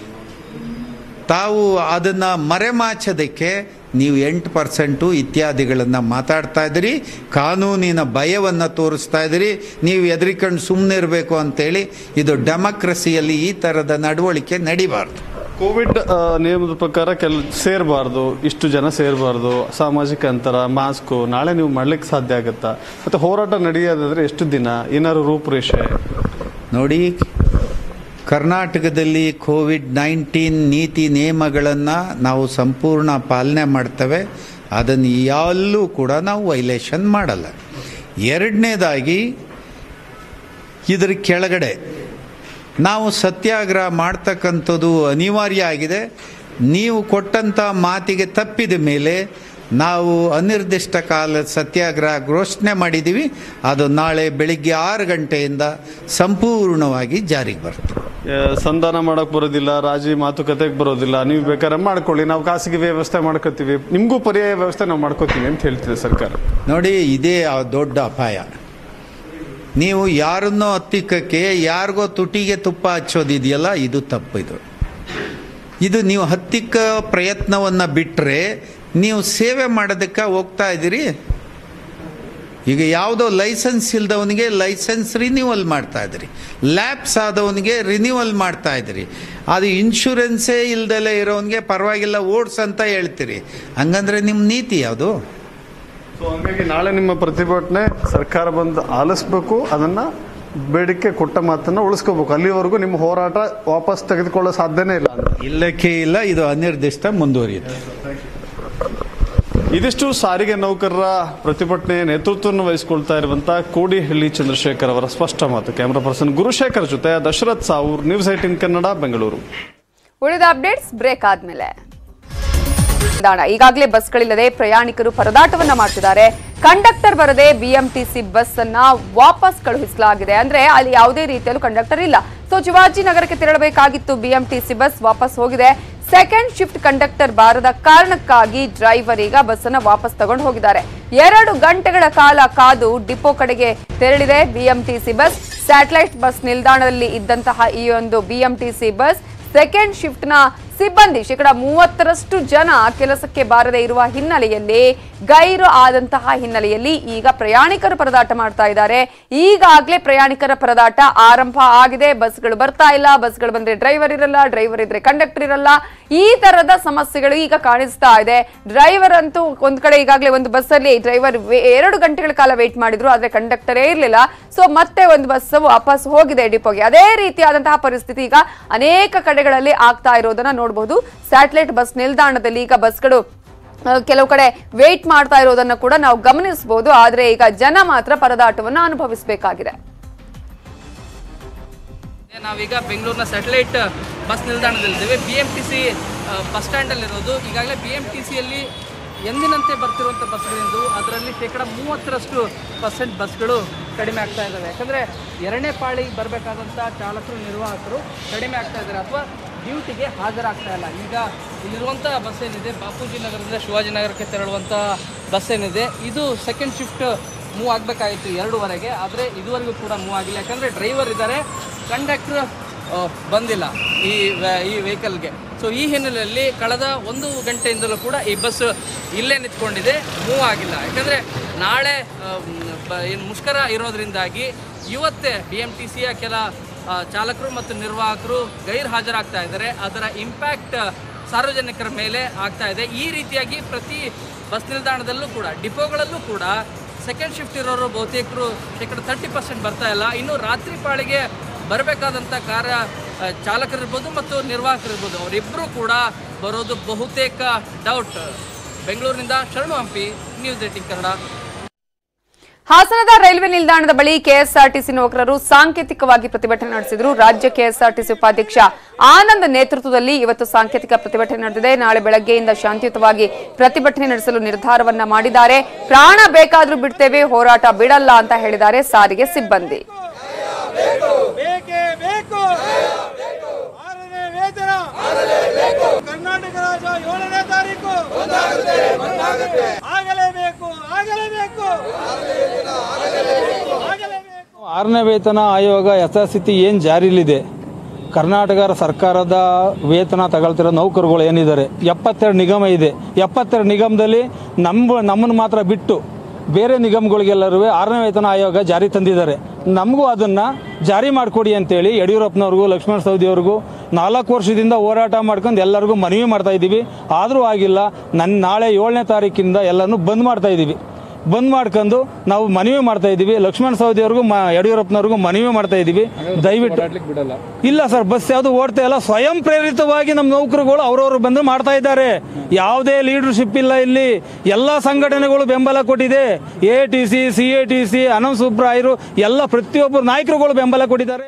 ತಾವು ಅದನ್ನು ಮರೆಮಾಚೋದಕ್ಕೆ ನೀವು ಎಂಟು ಪರ್ಸೆಂಟು ಇತ್ಯಾದಿಗಳನ್ನು ಮಾತಾಡ್ತಾ ಇದ್ದೀರಿ ಕಾನೂನಿನ ಭಯವನ್ನು ತೋರಿಸ್ತಾ ಇದ್ದೀರಿ ನೀವು ಎದರಿಕೊಂಡು ಸುಮ್ಮನೆ ಇರಬೇಕು ಅಂತೇಳಿ ಇದು ಡೆಮಕ್ರಸಿಯಲ್ಲಿ ಈ ಥರದ ನಡವಳಿಕೆ ನಡಿಬಾರ್ದು ಕೋವಿಡ್ ಆ, ನಿಯಮದ ಪ್ರಕಾರ ಕೆಲ ಸೇರಬಾರ್ದು ಇಷ್ಟು ಜನ ಸೇರಬಾರ್ದು ಸಾಮಾಜಿಕ ಅಂತರ ಮಾಸ್ಕು ನಾಳೆ ನೀವು ಮಾಡ್ಲಿಕ್ಕೆ ಸಾಧ್ಯ ಆಗುತ್ತಾ ಮತ್ತೆ ಹೋರಾಟ ನಡೆಯೋದಾದ್ರೆ ಎಷ್ಟು ದಿನ ಏನಾದ್ರು ರೂಪುರೇಷೆ ನೋಡಿ ಕರ್ನಾಟಕದಲ್ಲಿ ಕೋವಿಡ್ ನೈನ್ಟೀನ್ ನೀತಿ ನಿಯಮಗಳನ್ನು ನಾವು ಸಂಪೂರ್ಣ ಪಾಲನೆ ಮಾಡ್ತೇವೆ ಅದನ್ನು ಎಲ್ಲೂ ಕೂಡ ನಾವು ವೈಲೇಷನ್ ಮಾಡಲ್ಲ ಎರಡನೇದಾಗಿ ಇದರ ಕೆಳಗಡೆ ನಾವು ಸತ್ಯಾಗ್ರಹ ಮಾಡ್ತಕ್ಕಂಥದ್ದು ಅನಿವಾರ್ಯ ಆಗಿದೆ ನೀವು ಕೊಟ್ಟಂಥ ಮಾತಿಗೆ ತಪ್ಪಿದ ಮೇಲೆ ನಾವು ಅನಿರ್ದಿಷ್ಟ ಕಾಲ ಸತ್ಯಾಗ್ರಹ ಘೋಷಣೆ ಮಾಡಿದ್ದೀವಿ ಅದು ನಾಳೆ ಬೆಳಿಗ್ಗೆ ಆರು ಗಂಟೆಯಿಂದ ಸಂಪೂರ್ಣವಾಗಿ ಜಾರಿಗೆ ಬರುತ್ತೆ ಆ, ಸಂಧಾನ ಮಾಡಕ್ ಬರೋದಿಲ್ಲ ರಾಜಿ ಮಾತುಕತೆಗೆ ಬರೋದಿಲ್ಲ ನೀವು ಬೇಕಾದ್ರೆ ಮಾಡ್ಕೊಳ್ಳಿ ನಾವು ಖಾಸಗಿ ವ್ಯವಸ್ಥೆ ಮಾಡ್ಕೋತೀವಿ ನಿಮಗೂ ಪರ್ಯಾಯ ವ್ಯವಸ್ಥೆ ನಾವು ಮಾಡ್ಕೋತೀವಿ ಅಂತ ಹೇಳ್ತಿದೆ ಸರ್ಕಾರ ನೋಡಿ ಇದೇ ಆ ದೊಡ್ಡ ಅಪಾಯ ನೀವು ಯಾರನ್ನೋ ಹತ್ತಿಕ್ಕಕ್ಕೆ ಯಾರಿಗೋ ತುಟಿಗೆ ತುಪ್ಪ ಹಚ್ಚೋದಿದೆಯಲ್ಲ ಇದು ತಪ್ಪಿದು ಇದು ನೀವು ಹತ್ತಿಕ್ಕ ಪ್ರಯತ್ನವನ್ನು ಬಿಟ್ಟರೆ ನೀವು ಸೇವೆ ಮಾಡೋದಕ್ಕೆ ಹೋಗ್ತಾ ಇದ್ದೀರಿ ಈಗ ಯಾವುದೋ ಲೈಸೆನ್ಸ್ ಇಲ್ದವನಿಗೆ ಲೈಸೆನ್ಸ್ ರಿನ್ಯೂವಲ್ ಮಾಡ್ತಾ ಇದ್ರಿ ಲ್ಯಾಬ್ಸ್ ಆದವನಿಗೆ ರಿನ್ಯೂವಲ್ ಮಾಡ್ತಾ ಇದ್ರಿ ಅದು ಇನ್ಶೂರೆನ್ಸೇ ಇಲ್ದಲೇ ಇರೋವನಿಗೆ ಪರವಾಗಿಲ್ಲ ಓಡ್ಸ್ ಅಂತ ಹೇಳ್ತೀರಿ ಹಂಗಂದ್ರೆ ನಿಮ್ಮ ನೀತಿ ಯಾವುದು ಸೊ ಹಂಗಾಗಿ ನಾಳೆ ನಿಮ್ಮ ಪ್ರತಿಭಟನೆ ಸರ್ಕಾರ ಬಂದು ಆಲಿಸ್ಬೇಕು ಅದನ್ನ ಬೇಡಿಕೆ ಕೊಟ್ಟ ಮಾತನ್ನ ಉಳಿಸ್ಕೋಬೇಕು ಅಲ್ಲಿವರೆಗೂ ನಿಮ್ಮ ಹೋರಾಟ ವಾಪಸ್ ತೆಗೆದುಕೊಳ್ಳೋ ಸಾಧ್ಯನೇ ಇಲ್ಲ ಅಂತ ಇಲ್ಲಕ್ಕೆ ಇಲ್ಲ ಇದು ಅನಿರ್ದಿಷ್ಟ ಮುಂದುವರಿಯುತ್ತೆ ಇದಿಷ್ಟು ಸಾರಿಗೆ ನೌಕರರ ಪ್ರತಿಭಟನೆ ನೇತೃತ್ವವನ್ನು ವಹಿಸಿಕೊಳ್ತಾ ಇರುವಂತ ಕೋಡಿಹಳ್ಳಿ ಚಂದ್ರಶೇಖರ್ ಅವರ ಸ್ಪಷ್ಟ ಮಾತು ಕ್ಯಾಮರಾ ಪರ್ಸನ್ ಗುರುಶೇಖರ್ ಜೊತೆ ದಶರಥ್ ಸಾವೂರ್ ನ್ಯೂಸ್ ಏಟಿನ್ ಕನ್ನಡ ಬೆಂಗಳೂರು ಉಳಿದ ಅಪ್ಡೇಟ್ಸ್ ಬ್ರೇಕ್ ಆದ್ಮೇಲೆ ನಿಲ್ದಾಣ ಈಗಾಗಲೇ ಬಸ್ಗಳಿಲ್ಲದೆ ಪ್ರಯಾಣಿಕರು ಪರದಾಟವನ್ನ ಮಾಡ್ತಿದ್ದಾರೆ ಕಂಡಕ್ಟರ್ ಬರದೆ ಬಿಎಂಟಿಸಿ ಬಸ್ ಅನ್ನ ವಾಪಸ್ ಕಳುಹಿಸಲಾಗಿದೆ ಅಂದ್ರೆ ಅಲ್ಲಿ ಯಾವುದೇ ರೀತಿಯಲ್ಲೂ ಕಂಡಕ್ಟರ್ ಇಲ್ಲ ಸೊ ಶಿವಾಜಿನಗರಕ್ಕೆ ತೆರಳಬೇಕಾಗಿತ್ತು ಬಿಎಂಟಿಸಿ ಬಸ್ ವಾಪಸ್ ಹೋಗಿದೆ ಸೆಕೆಂಡ್ ಶಿಫ್ಟ್ ಕಂಡಕ್ಟರ್ ಬಾರದ ಕಾರಣಕ್ಕಾಗಿ ಡ್ರೈವರ್ ಈಗ ಬಸ್ ಅನ್ನ ವಾಪಸ್ ತಗೊಂಡು ಹೋಗಿದ್ದಾರೆ ಎರಡು ಗಂಟೆಗಳ ಕಾಲ ಕಾದು ಡಿಪೋ ಕಡೆಗೆ ತೆರಳಿದೆ ಬಿಎಂಟಿಸಿ ಬಸ್ ಸ್ಯಾಟಲೈಟ್ ಬಸ್ ನಿಲ್ದಾಣದಲ್ಲಿ ಇದ್ದಂತಹ ಈ ಒಂದು ಬಿಎಂಟಿಸಿ ಬಸ್ ಸೆಕೆಂಡ್ ಶಿಫ್ಟ್ ನ ಸಿಬ್ಬಂದಿ ಶೇಕಡ ಮೂವತ್ತರಷ್ಟು ಜನ ಕೆಲಸಕ್ಕೆ ಬಾರದೆ ಇರುವ ಹಿನ್ನೆಲೆಯಲ್ಲಿ ಗೈರು ಆದಂತಹ ಹಿನ್ನೆಲೆಯಲ್ಲಿ ಈಗ ಪ್ರಯಾಣಿಕರು ಪರದಾಟ ಮಾಡ್ತಾ ಇದ್ದಾರೆ ಈಗಾಗಲೇ ಪ್ರಯಾಣಿಕರ ಪರದಾಟ ಆರಂಭ ಆಗಿದೆ ಬಸ್ಗಳು ಬರ್ತಾ ಇಲ್ಲ ಬಸ್ಗಳು ಬಂದ್ರೆ ಡ್ರೈವರ್ ಇರಲ್ಲ ಡ್ರೈವರ್ ಇದ್ರೆ ಕಂಡಕ್ಟರ್ ಇರಲ್ಲ ಈ ತರದ ಸಮಸ್ಯೆಗಳು ಈಗ ಕಾಣಿಸ್ತಾ ಇದೆ ಡ್ರೈವರ್ ಅಂತೂ ಒಂದ್ ಕಡೆ ಈಗಾಗಲೇ ಒಂದು ಬಸ್ ಅಲ್ಲಿ ಡ್ರೈವರ್ ಎರಡು ಗಂಟೆಗಳ ಕಾಲ ವೇಟ್ ಮಾಡಿದ್ರು ಆದ್ರೆ ಕಂಡಕ್ಟರೇ ಇರಲಿಲ್ಲ ಸೊ ಮತ್ತೆ ಒಂದು ಬಸ್ ವಾಪಸ್ ಹೋಗಿದೆ ಡಿಪೋಗೆ ಅದೇ ರೀತಿಯಾದಂತಹ ಪರಿಸ್ಥಿತಿ ಈಗ ಅನೇಕ ಕಡೆಗಳಲ್ಲಿ ಆಗ್ತಾ ಇರೋದನ್ನ ನೋಡಬಹುದು ಸ್ಯಾಟಲೈಟ್ ಬಸ್ ನಿಲ್ದಾಣದಲ್ಲಿ ಈಗ ಬಸ್ಗಳು ಆ, ಕೆಲವು ಕಡೆ ವೇಟ್ ಮಾಡ್ತಾ ಇರೋದನ್ನ ಕೂಡ ನಾವು ಗಮನಿಸಬಹುದು ಆದ್ರೆ ಈಗ ಜನ ಮಾತ್ರ ಪರದಾಟವನ್ನ ಅನುಭವಿಸಬೇಕಾಗಿದೆ ನಾವೀಗ ಬೆಂಗಳೂರಿನ ಸ್ಯಾಟಲೈಟ್ ಬಸ್ ನಿಲ್ದಾಣದಲ್ಲಿದ್ದೇವೆ B M T C bus ಸ್ಟ್ಯಾಂಡಲ್ಲಿರೋದು ಈಗಾಗಲೇ ಬಿ ಎಮ್ ಟಿ ಸಿಯಲ್ಲಿ ಎಂದಿನಂತೆ ಬರ್ತಿರುವಂಥ ಬಸ್ಗಳಿಂದು ಅದರಲ್ಲಿ ಶೇಕಡ ಮೂವತ್ತರಷ್ಟು ಪರ್ಸೆಂಟ್ ಬಸ್ಗಳು ಕಡಿಮೆ ಆಗ್ತಾ ಇದ್ದಾವೆ ಯಾಕಂದರೆ ಎರಡನೇ ಪಾಳಿಗೆ ಬರಬೇಕಾದಂಥ ಚಾಲಕರು ನಿರ್ವಾಹಕರು ಕಡಿಮೆ ಆಗ್ತಾ ಇದ್ದಾರೆ ಅಥವಾ ಡ್ಯೂಟಿಗೆ ಹಾಜರಾಗ್ತಾ ಇಲ್ಲ ಈಗ ಇಲ್ಲಿರುವಂಥ ಬಸ್ ಏನಿದೆ ಬಾಪೂಜಿ ನಗರದಿಂದ ಶಿವಾಜಿನಗರಕ್ಕೆ ತೆರಳುವಂಥ ಬಸ್ ಏನಿದೆ ಇದು ಸೆಕೆಂಡ್ ಶಿಫ್ಟ್ ಮೂವ್ ಆಗಬೇಕಾಗಿತ್ತು ಎರಡೂವರೆಗೆ ಆದರೆ ಇದುವರೆಗೂ ಕೂಡ ಮೂವ್ ಆಗಿಲ್ಲ ಯಾಕಂದರೆ ಡ್ರೈವರ್ ಇದ್ದಾರೆ ಕಂಡಕ್ಟರ್ ಬಂದಿಲ್ಲ ಈ ವ್ಯಾ- ಈ ವೆಹಿಕಲ್ಗೆ ಸೊ ಈ ಹಿನ್ನೆಲೆಯಲ್ಲಿ ಕಳೆದ ಒಂದು ಗಂಟೆಯಿಂದಲೂ ಕೂಡ ಈ ಬಸ್ ಇಲ್ಲೇ ನಿಂತ್ಕೊಂಡಿದೆ ಮೂವ್ ಆಗಿಲ್ಲ ಯಾಕಂದರೆ ನಾಳೆ ಏನು ಮುಷ್ಕರ ಇರೋದ್ರಿಂದಾಗಿ ಇವತ್ತೇ ಬಿ ಎಮ್ ಟಿ ಸಿಯ ಕೆಲ ಆ, ಚಾಲಕರು ಮತ್ತು ನಿರ್ವಾಹಕರು ಗೈರು ಹಾಜರಾಗ್ತಾ ಇದ್ದಾರೆ ಅದರ ಇಂಪ್ಯಾಕ್ಟ್ ಸಾರ್ವಜನಿಕರ ಮೇಲೆ ಆಗ್ತಾ ಇದೆ ಈ ರೀತಿಯಾಗಿ ಪ್ರತಿ ಬಸ್ ನಿಲ್ದಾಣದಲ್ಲೂ ಕೂಡ ಡಿಪೋಗಳಲ್ಲೂ ಕೂಡ ಸೆಕೆಂಡ್ ಶಿಫ್ಟ್ ಇರೋರು ಬಹುತೇಕರು ಶೇಕಡ ತರ್ಟಿ ಪರ್ಸೆಂಟ್ ಬರ್ತಾ ಇಲ್ಲ ಇನ್ನು ರಾತ್ರಿ ಪಾಳಿಗೆ ಬರಬೇಕಾದಂಥ ಕಾರ್ಯ ಆ, ಚಾಲಕರಿರ್ಬೋದು ಮತ್ತು ನಿರ್ವಾಹಕರಿರ್ಬೋದು ಅವರಿಬ್ಬರು ಕೂಡ ಬರೋದು ಬಹುತೇಕ ಡೌಟ್ ಬೆಂಗಳೂರಿನಿಂದ ಶರಣು ಹಂಪಿ ನ್ಯೂಸ್ ಏಟಿಂಗ್ ಕನ್ನಡ ಹಾಸನದ ರೈಲ್ವೆ ನಿಲ್ದಾಣದ ಬಳಿ ಕೆಎಸ್ಆರ್ಟಿಸಿ ನೌಕರರು ಸಾಂಕೇತಿಕವಾಗಿ ಪ್ರತಿಭಟನೆ ನಡೆಸಿದರು ರಾಜ್ಯ ಕೆಎಸ್ಆರ್ಟಿಸಿ ಉಪಾಧ್ಯಕ್ಷ ಆನಂದ್ ನೇತೃತ್ವದಲ್ಲಿ ಇವತ್ತು ಸಾಂಕೇತಿಕ ಪ್ರತಿಭಟನೆ ನಡೆದಿದೆ ನಾಳೆ ಬೆಳಗ್ಗೆಯಿಂದ ಶಾಂತಿಯುತವಾಗಿ ಪ್ರತಿಭಟನೆ ನಡೆಸಲು ನಿರ್ಧಾರವನ್ನ ಮಾಡಿದ್ದಾರೆ ಪ್ರಾಣ ಬೇಕಾದ್ರೂ ಬಿಡ್ತೇವೆ ಹೋರಾಟ ಬಿಡಲ್ಲ ಅಂತ ಹೇಳಿದ್ದಾರೆ ಸಾರಿಗೆ ಸಿಬ್ಬಂದಿ ಬೇಕೇ ಬೇಕು ಆರನೇ ವೇತನ ಕರ್ನಾಟಕ ರಾಜ್ಯ ಏಳನೇ ತಾರೀಕು ಆಗಲೇಬೇಕು ಆಗಲೇಬೇಕು ಆರನೇ ವೇತನ ಆಯೋಗ ಯಥಾಸ್ಥಿತಿ ಏನು ಜಾರಿಲಿದೆ ಕರ್ನಾಟಕ ಸರ್ಕಾರದ ವೇತನ ತಗೊಳ್ತಿರೋ ನೌಕರುಗಳು ಏನಿದ್ದಾರೆ ಎಪ್ಪತ್ತೆರಡು ನಿಗಮ ಇದೆ ಎಪ್ಪತ್ತೆರಡು ನಿಗಮದಲ್ಲಿ ನಮ್ಮ ನಮ್ಮನ್ನು ಮಾತ್ರ ಬಿಟ್ಟು ಬೇರೆ ನಿಗಮಗಳಿಗೆಲ್ಲರೂ ಆರನೇ ವೇತನ ಆಯೋಗ ಜಾರಿ ತಂದಿದ್ದಾರೆ ನಮಗೂ ಅದನ್ನು ಜಾರಿ ಮಾಡಿಕೊಡಿ ಅಂತೇಳಿ ಯಡಿಯೂರಪ್ಪನವ್ರಿಗೂ ಲಕ್ಷ್ಮಣ ಸವದಿಯವ್ರಿಗೂ ನಾಲ್ಕು ವರ್ಷದಿಂದ ಹೋರಾಟ ಮಾಡ್ಕೊಂಡು ಎಲ್ಲರಿಗೂ ಮನವಿ ಮಾಡ್ತಾ ಇದ್ದೀವಿ ಆದರೂ ಆಗಿಲ್ಲ ನನ್ನ ನಾಳೆ ಏಳನೇ ತಾರೀಕಿಂದ ಎಲ್ಲನೂ ಬಂದ್ ಮಾಡ್ತಾ ಇದ್ದೀವಿ ಬಂದ್ ಮಾಡ್ಕೊಂಡು ನಾವು ಮನವಿ ಮಾಡ್ತಾ ಇದ್ದೀವಿ ಲಕ್ಷ್ಮಣ ಸವದಿಯವ್ರಿಗೂ ಮ ಯಡಿಯೂರಪ್ಪನವ್ರಿಗೂ ಮನವಿ ಮಾಡ್ತಾ ಇದ್ದೀವಿ ದಯವಿಟ್ಟು ಬಿಡಲ್ಲ ಇಲ್ಲ ಸರ್ ಬಸ್ ಯಾವುದು ಓಡ್ತಾ ಇಲ್ಲ ಸ್ವಯಂ ಪ್ರೇರಿತವಾಗಿ ನಮ್ಮ ನೌಕರುಗಳು ಅವ್ರವ್ರು ಬಂದು ಮಾಡ್ತಾ ಇದ್ದಾರೆ ಯಾವುದೇ ಲೀಡರ್ಶಿಪ್ ಇಲ್ಲ ಇಲ್ಲಿ ಎಲ್ಲ ಸಂಘಟನೆಗಳು ಬೆಂಬಲ ಕೊಟ್ಟಿದೆ A T C C A T C Anant ಸುಬ್ರಾಯರು ಎಲ್ಲ ಪ್ರತಿಯೊಬ್ಬರು ನಾಯಕರುಗಳು ಬೆಂಬಲ ಕೊಟ್ಟಿದ್ದಾರೆ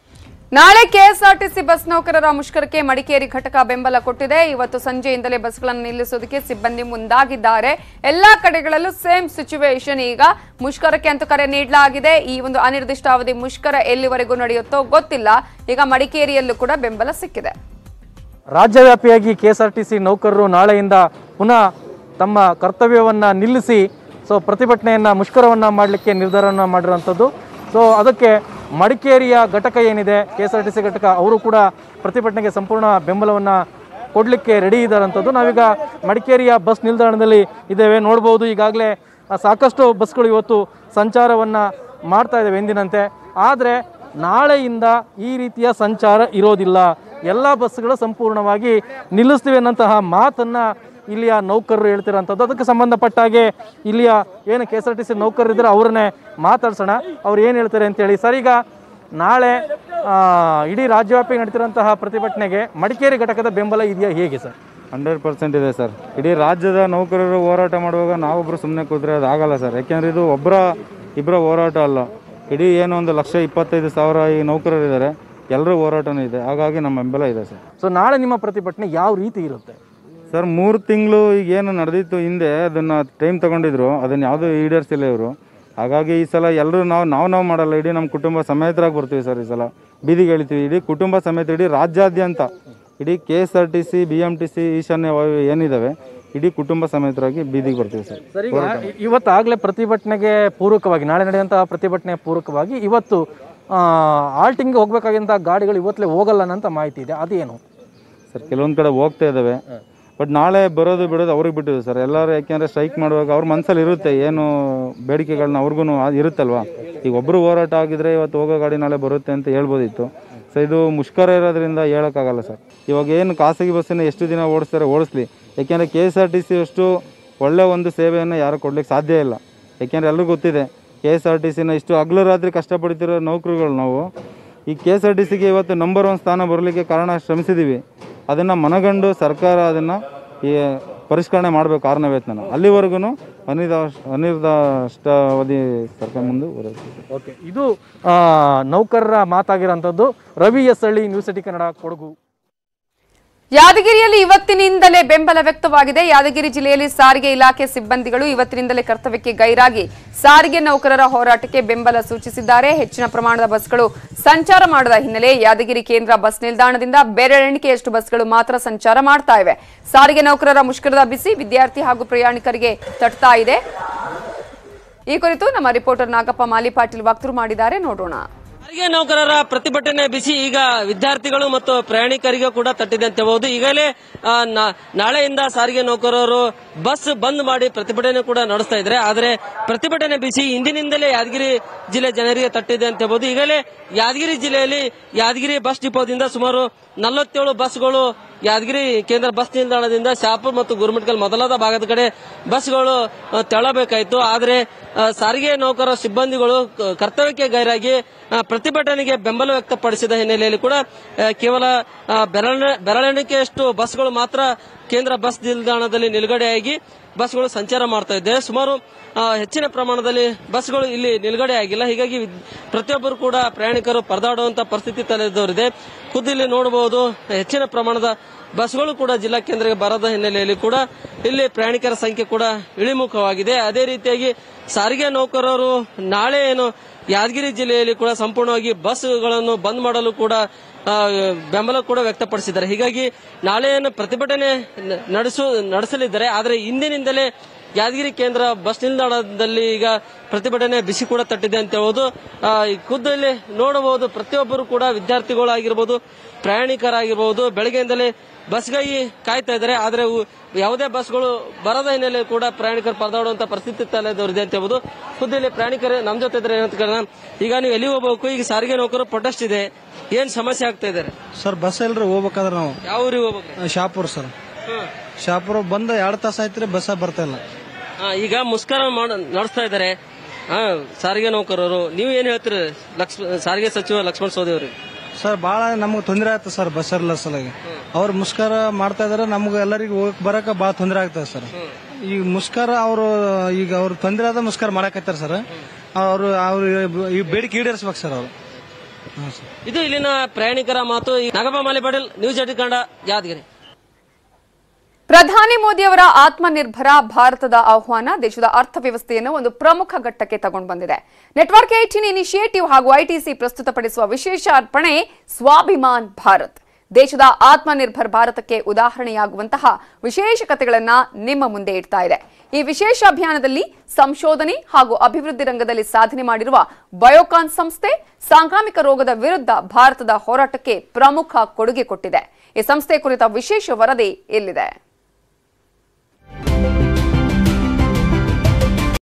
ನಾಳೆ ಕೆಎಸ್ಆರ್ಟಿಸಿ ಬಸ್ ನೌಕರರ ಮುಷ್ಕರಕ್ಕೆ ಮಡಿಕೇರಿ ಘಟಕ ಬೆಂಬಲ ಕೊಟ್ಟಿದೆ ಇವತ್ತು ಸಂಜೆಯಿಂದಲೇ ಬಸ್ಗಳನ್ನು ನಿಲ್ಲಿಸೋದಕ್ಕೆ ಸಿಬ್ಬಂದಿ ಮುಂದಾಗಿದ್ದಾರೆ ಎಲ್ಲಾ ಕಡೆಗಳಲ್ಲೂ ಸೇಮ್ ಸಿಚುವೇಶನ್ ಈಗ ಮುಷ್ಕರಕ್ಕೆ ಅಂತೂ ಕರೆ ನೀಡಲಾಗಿದೆ ಈ ಒಂದು ಅನಿರ್ದಿಷ್ಟಾವಧಿ ಮುಷ್ಕರ ಎಲ್ಲಿವರೆಗೂ ನಡೆಯುತ್ತೋ ಗೊತ್ತಿಲ್ಲ ಈಗ ಮಡಿಕೇರಿಯಲ್ಲೂ ಕೂಡ ಬೆಂಬಲ ಸಿಕ್ಕಿದೆ ರಾಜ್ಯವ್ಯಾಪಿಯಾಗಿ K S R T C ನೌಕರರು ನಾಳೆಯಿಂದ ಪುನಃ ತಮ್ಮ ಕರ್ತವ್ಯವನ್ನು ನಿಲ್ಲಿಸಿ ಸೊ ಪ್ರತಿಭಟನೆಯನ್ನು ಮುಷ್ಕರವನ್ನು ಮಾಡಲಿಕ್ಕೆ ನಿರ್ಧಾರವನ್ನು ಮಾಡಿರುವಂಥದ್ದು ಸೊ ಅದಕ್ಕೆ ಮಡಿಕೇರಿಯ ಘಟಕ ಏನಿದೆ K S R T C ಘಟಕ ಅವರು ಕೂಡ ಪ್ರತಿಭಟನೆಗೆ ಸಂಪೂರ್ಣ ಬೆಂಬಲವನ್ನು ಕೊಡಲಿಕ್ಕೆ ರೆಡಿ ಇದ್ದಾರಂಥದ್ದು ನಾವೀಗ ಮಡಿಕೇರಿಯ ಬಸ್ ನಿಲ್ದಾಣದಲ್ಲಿ ಇದ್ದೇವೆ ನೋಡ್ಬೋದು ಈಗಾಗಲೇ ಸಾಕಷ್ಟು ಬಸ್ಗಳು ಇವತ್ತು ಸಂಚಾರವನ್ನು ಮಾಡ್ತಾ ಇದ್ದೇವೆ ಎಂದಿನಂತೆ ಆದರೆ ನಾಳೆಯಿಂದ ಈ ರೀತಿಯ ಸಂಚಾರ ಇರೋದಿಲ್ಲ ಎಲ್ಲ ಬಸ್ಗಳು ಸಂಪೂರ್ಣವಾಗಿ ನಿಲ್ಲಿಸ್ತೀವಿ ಅನ್ನೋಂತಹ ಮಾತನ್ನು ಇಲ್ಲಿಯ ನೌಕರರು ಹೇಳ್ತಿರೋಂಥದ್ದು ಅದಕ್ಕೆ ಸಂಬಂಧಪಟ್ಟ ಹಾಗೆ ಇಲ್ಲಿಯ ಏನು K S R T C ನೌಕರರು ಇದ್ದಾರೆ ಅವ್ರನ್ನೇ ಮಾತಾಡ್ಸೋಣ ಅವ್ರು ಏನು ಹೇಳ್ತಾರೆ ಅಂತೇಳಿ ಸರ್ ಈಗ ನಾಳೆ ಆ, ಇಡೀ ರಾಜ್ಯವ್ಯಾಪಿ ನಡೀತಿರೋಂತಹ ಪ್ರತಿಭಟನೆಗೆ ಮಡಿಕೇರಿ ಘಟಕದ ಬೆಂಬಲ ಇದೆಯಾ ಹೇಗೆ ಸರ್ ಹಂಡ್ರೆಡ್ ಪರ್ಸೆಂಟ್ ಇದೆ ಸರ್ ಇಡೀ ರಾಜ್ಯದ ನೌಕರರು ಹೋರಾಟ ಮಾಡುವಾಗ ನಾವೊಬ್ಬರು ಸುಮ್ಮನೆ ಕೂತ್ರೆ ಅದು ಆಗಲ್ಲ ಸರ್ ಯಾಕೆಂದರೆ ಇದು ಒಬ್ಬರ ಇಬ್ಬರ ಹೋರಾಟ ಅಲ್ಲ ಇಡೀ ಏನೋ ಒಂದು ಲಕ್ಷ ಇಪ್ಪತ್ತೈದು ಸಾವಿರ ಈ ನೌಕರರು ಇದ್ದಾರೆ ಎಲ್ಲರೂ ಹೋರಾಟನೂ ಇದೆ ಹಾಗಾಗಿ ನಮ್ಮ ಬೆಂಬಲ ಇದೆ ಸರ್ ಸೊ ನಾಳೆ ನಿಮ್ಮ ಪ್ರತಿಭಟನೆ ಯಾವ ರೀತಿ ಇರುತ್ತೆ ಸರ್ ಮೂರು ತಿಂಗಳು ಈಗ ಏನು ನಡೆದಿತ್ತು ಹಿಂದೆ ಅದನ್ನು ಟೈಮ್ ತೊಗೊಂಡಿದ್ರು ಅದನ್ನು ಯಾವುದೂ ಈಡೇರಿಸಿಲ್ಲ ಇವರು ಹಾಗಾಗಿ ಈ ಸಲ ಎಲ್ಲರೂ ನಾವು ನಾವು ನಾವು ಮಾಡಲ್ಲ ಇಡೀ ನಮ್ಮ ಕುಟುಂಬ ಸಮೇತರಾಗಿ ಬರ್ತೀವಿ ಸರ್ ಈ ಸಲ ಬೀದಿಗೆ ಎಳಿತೀವಿ ಇಡೀ ಕುಟುಂಬ ಸಮೇತ ಇಡೀ ರಾಜ್ಯಾದ್ಯಂತ ಇಡೀ K S R T C B M T C ಈಶಾನ್ಯ ವಾಯು ಏನಿದ್ದಾವೆ ಇಡೀ ಕುಟುಂಬ ಸಮೇತರಾಗಿ ಬೀದಿಗೆ ಬರ್ತೀವಿ ಸರ್ ಸರ್ ಈಗ ಇವತ್ತಾಗಲೇ ಪ್ರತಿಭಟನೆಗೆ ಪೂರಕವಾಗಿ ನಾಳೆ ನಡೆಯುವಂತಹ ಪ್ರತಿಭಟನೆಯ ಪೂರಕವಾಗಿ ಇವತ್ತು ಆಲ್ಟಿಂಗ್ ಹೋಗ್ಬೇಕಾಗಿಂತ ಗಾಡಿಗಳು ಇವತ್ತಲೇ ಹೋಗಲ್ಲ ಅನ್ನೋಂಥ ಮಾಹಿತಿ ಇದೆ ಅದೇನು ಸರ್ ಕೆಲವೊಂದು ಕಡೆ ಹೋಗ್ತಾ ಇದ್ದಾವೆ ಬಟ್ ನಾಳೆ ಬರೋದು ಬಿಡೋದು ಅವ್ರಿಗೆ ಬಿಟ್ಟಿದ್ದು ಸರ್ ಎಲ್ಲರೂ ಯಾಕೆಂದರೆ ಸ್ಟ್ರೈಕ್ ಮಾಡುವಾಗ ಅವ್ರ ಮನಸ್ಸಲ್ಲಿ ಇರುತ್ತೆ ಏನು ಬೇಡಿಕೆಗಳನ್ನ ಅವ್ರಿಗೂ ಇರುತ್ತಲ್ವಾ ಈಗ ಒಬ್ಬರು ಹೋರಾಟ ಆಗಿದ್ರೆ ಇವತ್ತು ಹೋಗೋ ಗಾಡಿ ನಾಳೆ ಬರುತ್ತೆ ಅಂತ ಹೇಳ್ಬೋದಿತ್ತು ಸೊ ಇದು ಮುಷ್ಕರ ಇರೋದ್ರಿಂದ ಹೇಳೋಕ್ಕಾಗಲ್ಲ ಸರ್ ಇವಾಗ ಏನು ಖಾಸಗಿ ಬಸ್ಸನ್ನು ಎಷ್ಟು ದಿನ ಓಡಿಸ್ತಾರೆ ಓಡಿಸ್ಲಿ ಯಾಕೆಂದರೆ K S R T C ಅಷ್ಟು ಒಳ್ಳೆಯ ಒಂದು ಸೇವೆಯನ್ನು ಯಾರು ಕೊಡ್ಲಿಕ್ಕೆ ಸಾಧ್ಯ ಇಲ್ಲ ಯಾಕೆಂದರೆ ಎಲ್ರಿಗೂ ಗೊತ್ತಿದೆ ಕೆ ಎಸ್ ಆರ್ ಟಿ ಸಿನ ಇಷ್ಟು ಹಗಲು ರಾತ್ರಿ ಕಷ್ಟಪಡ್ತಿರೋ ನೌಕರುಗಳು ನಾವು ಈ ಕೆ ಎಸ್ ಆರ್ ಟಿ ಸಿಗೆ ಇವತ್ತು ನಂಬರ್ ಒನ್ ಸ್ಥಾನ ಬರಲಿಕ್ಕೆ ಕಾರಣ ಶ್ರಮಿಸಿದ್ದೀವಿ ಅದನ್ನು ಮನಗಂಡು ಸರ್ಕಾರ ಅದನ್ನು ಈ ಪರಿಷ್ಕರಣೆ ಮಾಡಬೇಕು ಆರನೇ ವೇತನ ಅಲ್ಲಿವರೆಗೂ ಅನಿರ್ದಾಶ ಅನಿರ್ದಿಷ್ಟಾವಧಿ ಸರ್ಕಾರ ಮುಂದೆ ಹೊರಡಿಸ್ತೀವಿ ಓಕೆ ಇದು ಆ, ನೌಕರರ ಮಾತಾಗಿರೋಂಥದ್ದು Ravi S Halli news city Kannada Kodagu ಯಾದಗಿರಿಯಲ್ಲಿ ಇವತ್ತಿನಿಂದಲೇ ಬೆಂಬಲ ವ್ಯಕ್ತವಾಗಿದೆ ಯಾದಗಿರಿ ಜಿಲ್ಲೆಯಲ್ಲಿ ಸಾರಿಗೆ ಇಲಾಖೆ ಸಿಬ್ಬಂದಿಗಳು ಇವತ್ತಿನಿಂದಲೇ ಕರ್ತವ್ಯಕ್ಕೆ ಗೈರಾಗಿ ಸಾರಿಗೆ ನೌಕರರ ಹೋರಾಟಕ್ಕೆ ಬೆಂಬಲ ಸೂಚಿಸಿದ್ದಾರೆ ಹೆಚ್ಚಿನ ಪ್ರಮಾಣದ ಬಸ್ಗಳು ಸಂಚಾರ ಮಾಡದ ಹಿನ್ನೆಲೆ ಯಾದಗಿರಿ ಕೇಂದ್ರ ಬಸ್ ನಿಲ್ದಾಣದಿಂದ ಬೆರಳೆಣಿಕೆಯಷ್ಟು ಬಸ್ಗಳು ಮಾತ್ರ ಸಂಚಾರ ಮಾಡ್ತಾ ಇವೆ ಸಾರಿಗೆ ನೌಕರರ ಮುಷ್ಕರದ ಬಿಸಿ ವಿದ್ಯಾರ್ಥಿ ಹಾಗೂ ಪ್ರಯಾಣಿಕರಿಗೆ ತಟ್ತಾ ಇದೆ ಈ ಕುರಿತು ನಮ್ಮ ರಿಪೋರ್ಟರ್ ನಾಗಪ್ಪ ಮಾಲಿ ಪಾಟೀಲ್ ವಕ್ತರು ಮಾಡಿದ್ದಾರೆ ನೋಡೋಣ ಸಾರಿಗೆ ನೌಕರರ ಪ್ರತಿಭಟನೆ ಬಿಸಿ ಈಗ ವಿದ್ಯಾರ್ಥಿಗಳು ಮತ್ತು ಪ್ರಯಾಣಿಕರಿಗೂ ಕೂಡ ತಟ್ಟಿದೆ ಅಂತ ಹೇಳ್ಬಹುದು ಈಗಲೇ ಆ, ನಾ- ನಾಳೆಯಿಂದ ಸಾರಿಗೆ ನೌಕರರು ಬಸ್ ಬಂದ್ ಮಾಡಿ ಪ್ರತಿಭಟನೆ ಕೂಡ ನಡೆಸ್ತಾ ಇದ್ದಾರೆ ಆದರೆ ಪ್ರತಿಭಟನೆ ಬಿಸಿ ಇಂದಿನಿಂದಲೇ ಯಾದಗಿರಿ ಜಿಲ್ಲೆ ಜನರಿಗೆ ತಟ್ಟಿದೆ ಅಂತ ಹೇಳ್ಬಹುದು ಈಗಲೇ ಯಾದಗಿರಿ ಜಿಲ್ಲೆಯಲ್ಲಿ ಯಾದಗಿರಿ ಬಸ್ ಡಿಪೋದಿಂದ ಸುಮಾರು ನಲವತ್ತೇಳು ಬಸ್ಗಳು ಯಾದಗಿರಿ ಕೇಂದ್ರ ಬಸ್ ನಿಲ್ದಾಣದಿಂದ ಶಾಪುರ್ ಮತ್ತು ಗುರುಮಟ್ಕಲ್ ಮೊದಲಾದ ಭಾಗದ ಕಡೆ ಬಸ್ಗಳು ಆ, ತೆರಳಬೇಕಾಯಿತು ಆದರೆ ಆ, ಸಾರಿಗೆ ನೌಕರ ಸಿಬ್ಬಂದಿಗಳು ಕ- ಕರ್ತವ್ಯಕ್ಕೆ ಗೈರಾಗಿ ಆ, ಪ್ರತಿಭಟನೆಗೆ ಬೆಂಬಲ ವ್ಯಕ್ತಪಡಿಸಿದ ಹಿನ್ನೆಲೆಯಲ್ಲಿ ಕೂಡ ಆ, ಕೇವಲ ಆ, ಬೆರಳ ಬೆರಳೆಣಿಕೆಯಷ್ಟು ಬಸ್ಗಳು ಮಾತ್ರ ಕೇಂದ್ರ ಬಸ್ ನಿಲ್ದಾಣದಲ್ಲಿ ನಿಲುಗಡೆಯಾಗಿ ಬಸ್ಗಳು ಸಂಚಾರ ಮಾಡ್ತಾ ಇದ್ದಾರೆ ಸುಮಾರು ಆ, ಹೆಚ್ಚಿನ ಪ್ರಮಾಣದಲ್ಲಿ ಬಸ್ಗಳು ಇಲ್ಲಿ ನಿಲುಗಡೆ ಆಗಿಲ್ಲ ಹೀಗಾಗಿ ವಿದ್- ಪ್ರತಿಯೊಬ್ಬರು ಕೂಡ ಪ್ರಯಾಣಿಕರು ಪರದಾಡುವಂತ ಪರಿಸ್ಥಿತಿ ತಲೆದೋರಿದೆ ಖುದ್ದು ಇಲ್ಲಿ ನೋಡಬಹುದು ಹೆಚ್ಚಿನ ಪ್ರಮಾಣದ ಬಸ್ಗಳು ಕೂಡ ಜಿಲ್ಲಾ ಕೇಂದ್ರಕ್ಕೆ ಬರದ ಹಿನ್ನೆಲೆಯಲ್ಲಿ ಕೂಡ ಇಲ್ಲಿ ಪ್ರಯಾಣಿಕರ ಸಂಖ್ಯೆ ಕೂಡ ಇಳಿಮುಖವಾಗಿದೆ ಅದೇ ರೀತಿಯಾಗಿ ಸಾರಿಗೆ ನೌಕರರು ನಾಳೆ ಏನು ಯಾದಗಿರಿ ಜಿಲ್ಲೆಯಲ್ಲಿ ಕೂಡ ಸಂಪೂರ್ಣವಾಗಿ ಬಸ್ಗಳನ್ನು ಬಂದ್ ಮಾಡಲು ಕೂಡ ಆ, ಬೆಂಬಲ ಕೂಡ ವ್ಯಕ್ತಪಡಿಸಿದ್ದಾರೆ ಹೀಗಾಗಿ ನಾಳೆ ಏನು ಪ್ರತಿಭಟನೆ ನ- ನಡೆಸು ನಡೆಸಲಿದ್ದಾರೆ ಆದರೆ ಇಂದಿನಿಂದಲೇ ಯಾದಗಿರಿ ಕೇಂದ್ರ ಬಸ್ ನಿಲ್ದಾಣದಲ್ಲಿ ಈಗ ಪ್ರತಿಭಟನೆ ಬಿಸಿ ಕೂಡ ತಟ್ಟಿದೆ ಅಂತ ಹೇಳೋದು ಆ, ಈ ಖುದ್ದಲ್ಲಿ ನೋಡಬಹುದು ಪ್ರತಿಯೊಬ್ಬರು ಕೂಡ ವಿದ್ಯಾರ್ಥಿಗಳಾಗಿರ್ಬೋದು ಪ್ರಯಾಣಿಕರಾಗಿರ್ಬೋದು ಬೆಳಗ್ಗೆಯಿಂದಲೇ ಬಸ್ಗಾಗಿ ಕಾಯ್ತಾ ಇದ್ದಾರೆ ಆದರೆ ಅವು ಯಾವುದೇ ಬಸ್ಗಳು ಬರದ ಹಿನ್ನೆಲೆ ಕೂಡ ಪ್ರಯಾಣಿಕರು ಪರದಾಡುವಂತ ಪರಿಸ್ಥಿತಿ ತಲೆದೋರಿದೆ ಅಂತ ಹೇಳ್ಬೋದು ಖುದ್ದಲ್ಲಿ ಪ್ರಯಾಣಿಕರು ನಮ್ಮ ಜೊತೆ ಇದ್ದಾರೆ ಏನಂತ ಕೇಳೋಣ ಈಗ ನೀವು ಎಲ್ಲಿ ಹೋಗ್ಬೇಕು ಈಗ ಸಾರಿಗೆ ನೌಕರು ಪ್ರೊಟೆಸ್ಟ್ ಇದೆ ಏನ್ ಸಮಸ್ಯೆ ಆಗ್ತಾ ಇದ್ದಾರೆ ಸರ್ ಬಸ್ ಎಲ್ರಿ ಹೋಗ್ಬೇಕಾದ್ರೆ ನಾವು ಯಾವ ಊರಿಗೆ ಹೋಗ್ಬೇಕು ಶಾಪುರ್ ಸರ್ ಶಾಪುರ ಬಂದು ಎರಡು ತಾಸು ಆಯ್ತು ರೀ ಬಸ್ ಬರ್ತಾ ಇಲ್ಲ ಆ, ಈಗ ಮುಷ್ಕರ ಮಾಡ ನಡೆಸ್ತಾ ಇದ್ದಾರೆ ಆ, ಸಾರಿಗೆ ನೌಕರರು ನೀವು ಏನ್ ಹೇಳ್ತೀರಿ ಲಕ್ಷ್ಮ ಸಾರಿಗೆ ಸಚಿವ ಲಕ್ಷ್ಮಣ ಸೋದಿ ಅವ್ರಿಗೆ ಸರ್ ಭಾಳ ನಮ್ಗೆ ತೊಂದರೆ ಆಗ್ತದೆ ಸರ್ ಬಸ್ ಇರಲ್ಲ ಸಲುವಾಗಿ ಅವ್ರು ಮುಷ್ಕರ ಮಾಡ್ತಾ ಇದಾರೆ ನಮ್ಗೆ ಎಲ್ಲರಿಗೂ ಹೋಗಕ್ ಬರಕ ಭಾಳ ತೊಂದರೆ ಆಗ್ತದೆ ಸರ್ ಈಗ ಮುಷ್ಕರ ಅವರು ಈಗ ಅವ್ರು ತೊಂದರೆ ಆದ ಮುಷ್ಕರ ಮಾಡಕತ್ತಾರ ಸರ್ ಅವರು ಅವ್ರು ಈ ಬೇಡಿಕೆ ಈಡೇರಿಸ್ಬೇಕು ಸರ್ ಅವರು ಇದು ಇಲ್ಲಿನ ಪ್ರಯಾಣಿಕರ ಮಾತು ಈ ನಾಗಪ್ಪ ಮಾಲಿಪಾಟೀಲ್ ನ್ಯೂಸ್ ಏಟಿನ್ ಕನ್ನಡ ಯಾದಗಿರಿ ಪ್ರಧಾನಿ ಮೋದಿಯವರ ಆತ್ಮನಿರ್ಭರ ಭಾರತದ ಆಹ್ವಾನ ದೇಶದ ಅರ್ಥವ್ಯವಸ್ಥೆಯನ್ನು ಒಂದು ಪ್ರಮುಖ ಘಟ್ಟಕ್ಕೆ ತಗೊಂಡು ಬಂದಿದೆ ನೆಟ್ವರ್ಕ್ ಏಟೀನ್ ಇನಿಷಿಯೇಟಿವ್ ಹಾಗೂ ಐಟಿಸಿ ಪ್ರಸ್ತುತಪಡಿಸುವ ವಿಶೇಷ ಅರ್ಪಣೆ ಸ್ವಾಭಿಮಾನ್ ಭಾರತ್ ದೇಶದ ಆತ್ಮನಿರ್ಭರ್ ಭಾರತಕ್ಕೆ ಉದಾಹರಣೆಯಾಗುವಂತಹ ವಿಶೇಷ ಕಥೆಗಳನ್ನ ನಿಮ್ಮ ಮುಂದೆ ಇಡ್ತಾ ಇದೆ ಈ ವಿಶೇಷ ಅಭಿಯಾನದಲ್ಲಿ ಸಂಶೋಧನೆ ಹಾಗೂ ಅಭಿವೃದ್ಧಿ ರಂಗದಲ್ಲಿ ಸಾಧನೆ ಮಾಡಿರುವ ಬಯೋಕಾನ್ ಸಂಸ್ಥೆ ಸಾಂಕ್ರಾಮಿಕ ರೋಗದ ವಿರುದ್ಧ ಭಾರತದ ಹೋರಾಟಕ್ಕೆ ಪ್ರಮುಖ ಕೊಡುಗೆ ಕೊಟ್ಟಿದೆ ಈ ಸಂಸ್ಥೆ ಕುರಿತ ವಿಶೇಷ ವರದಿ ಇಲ್ಲಿದೆ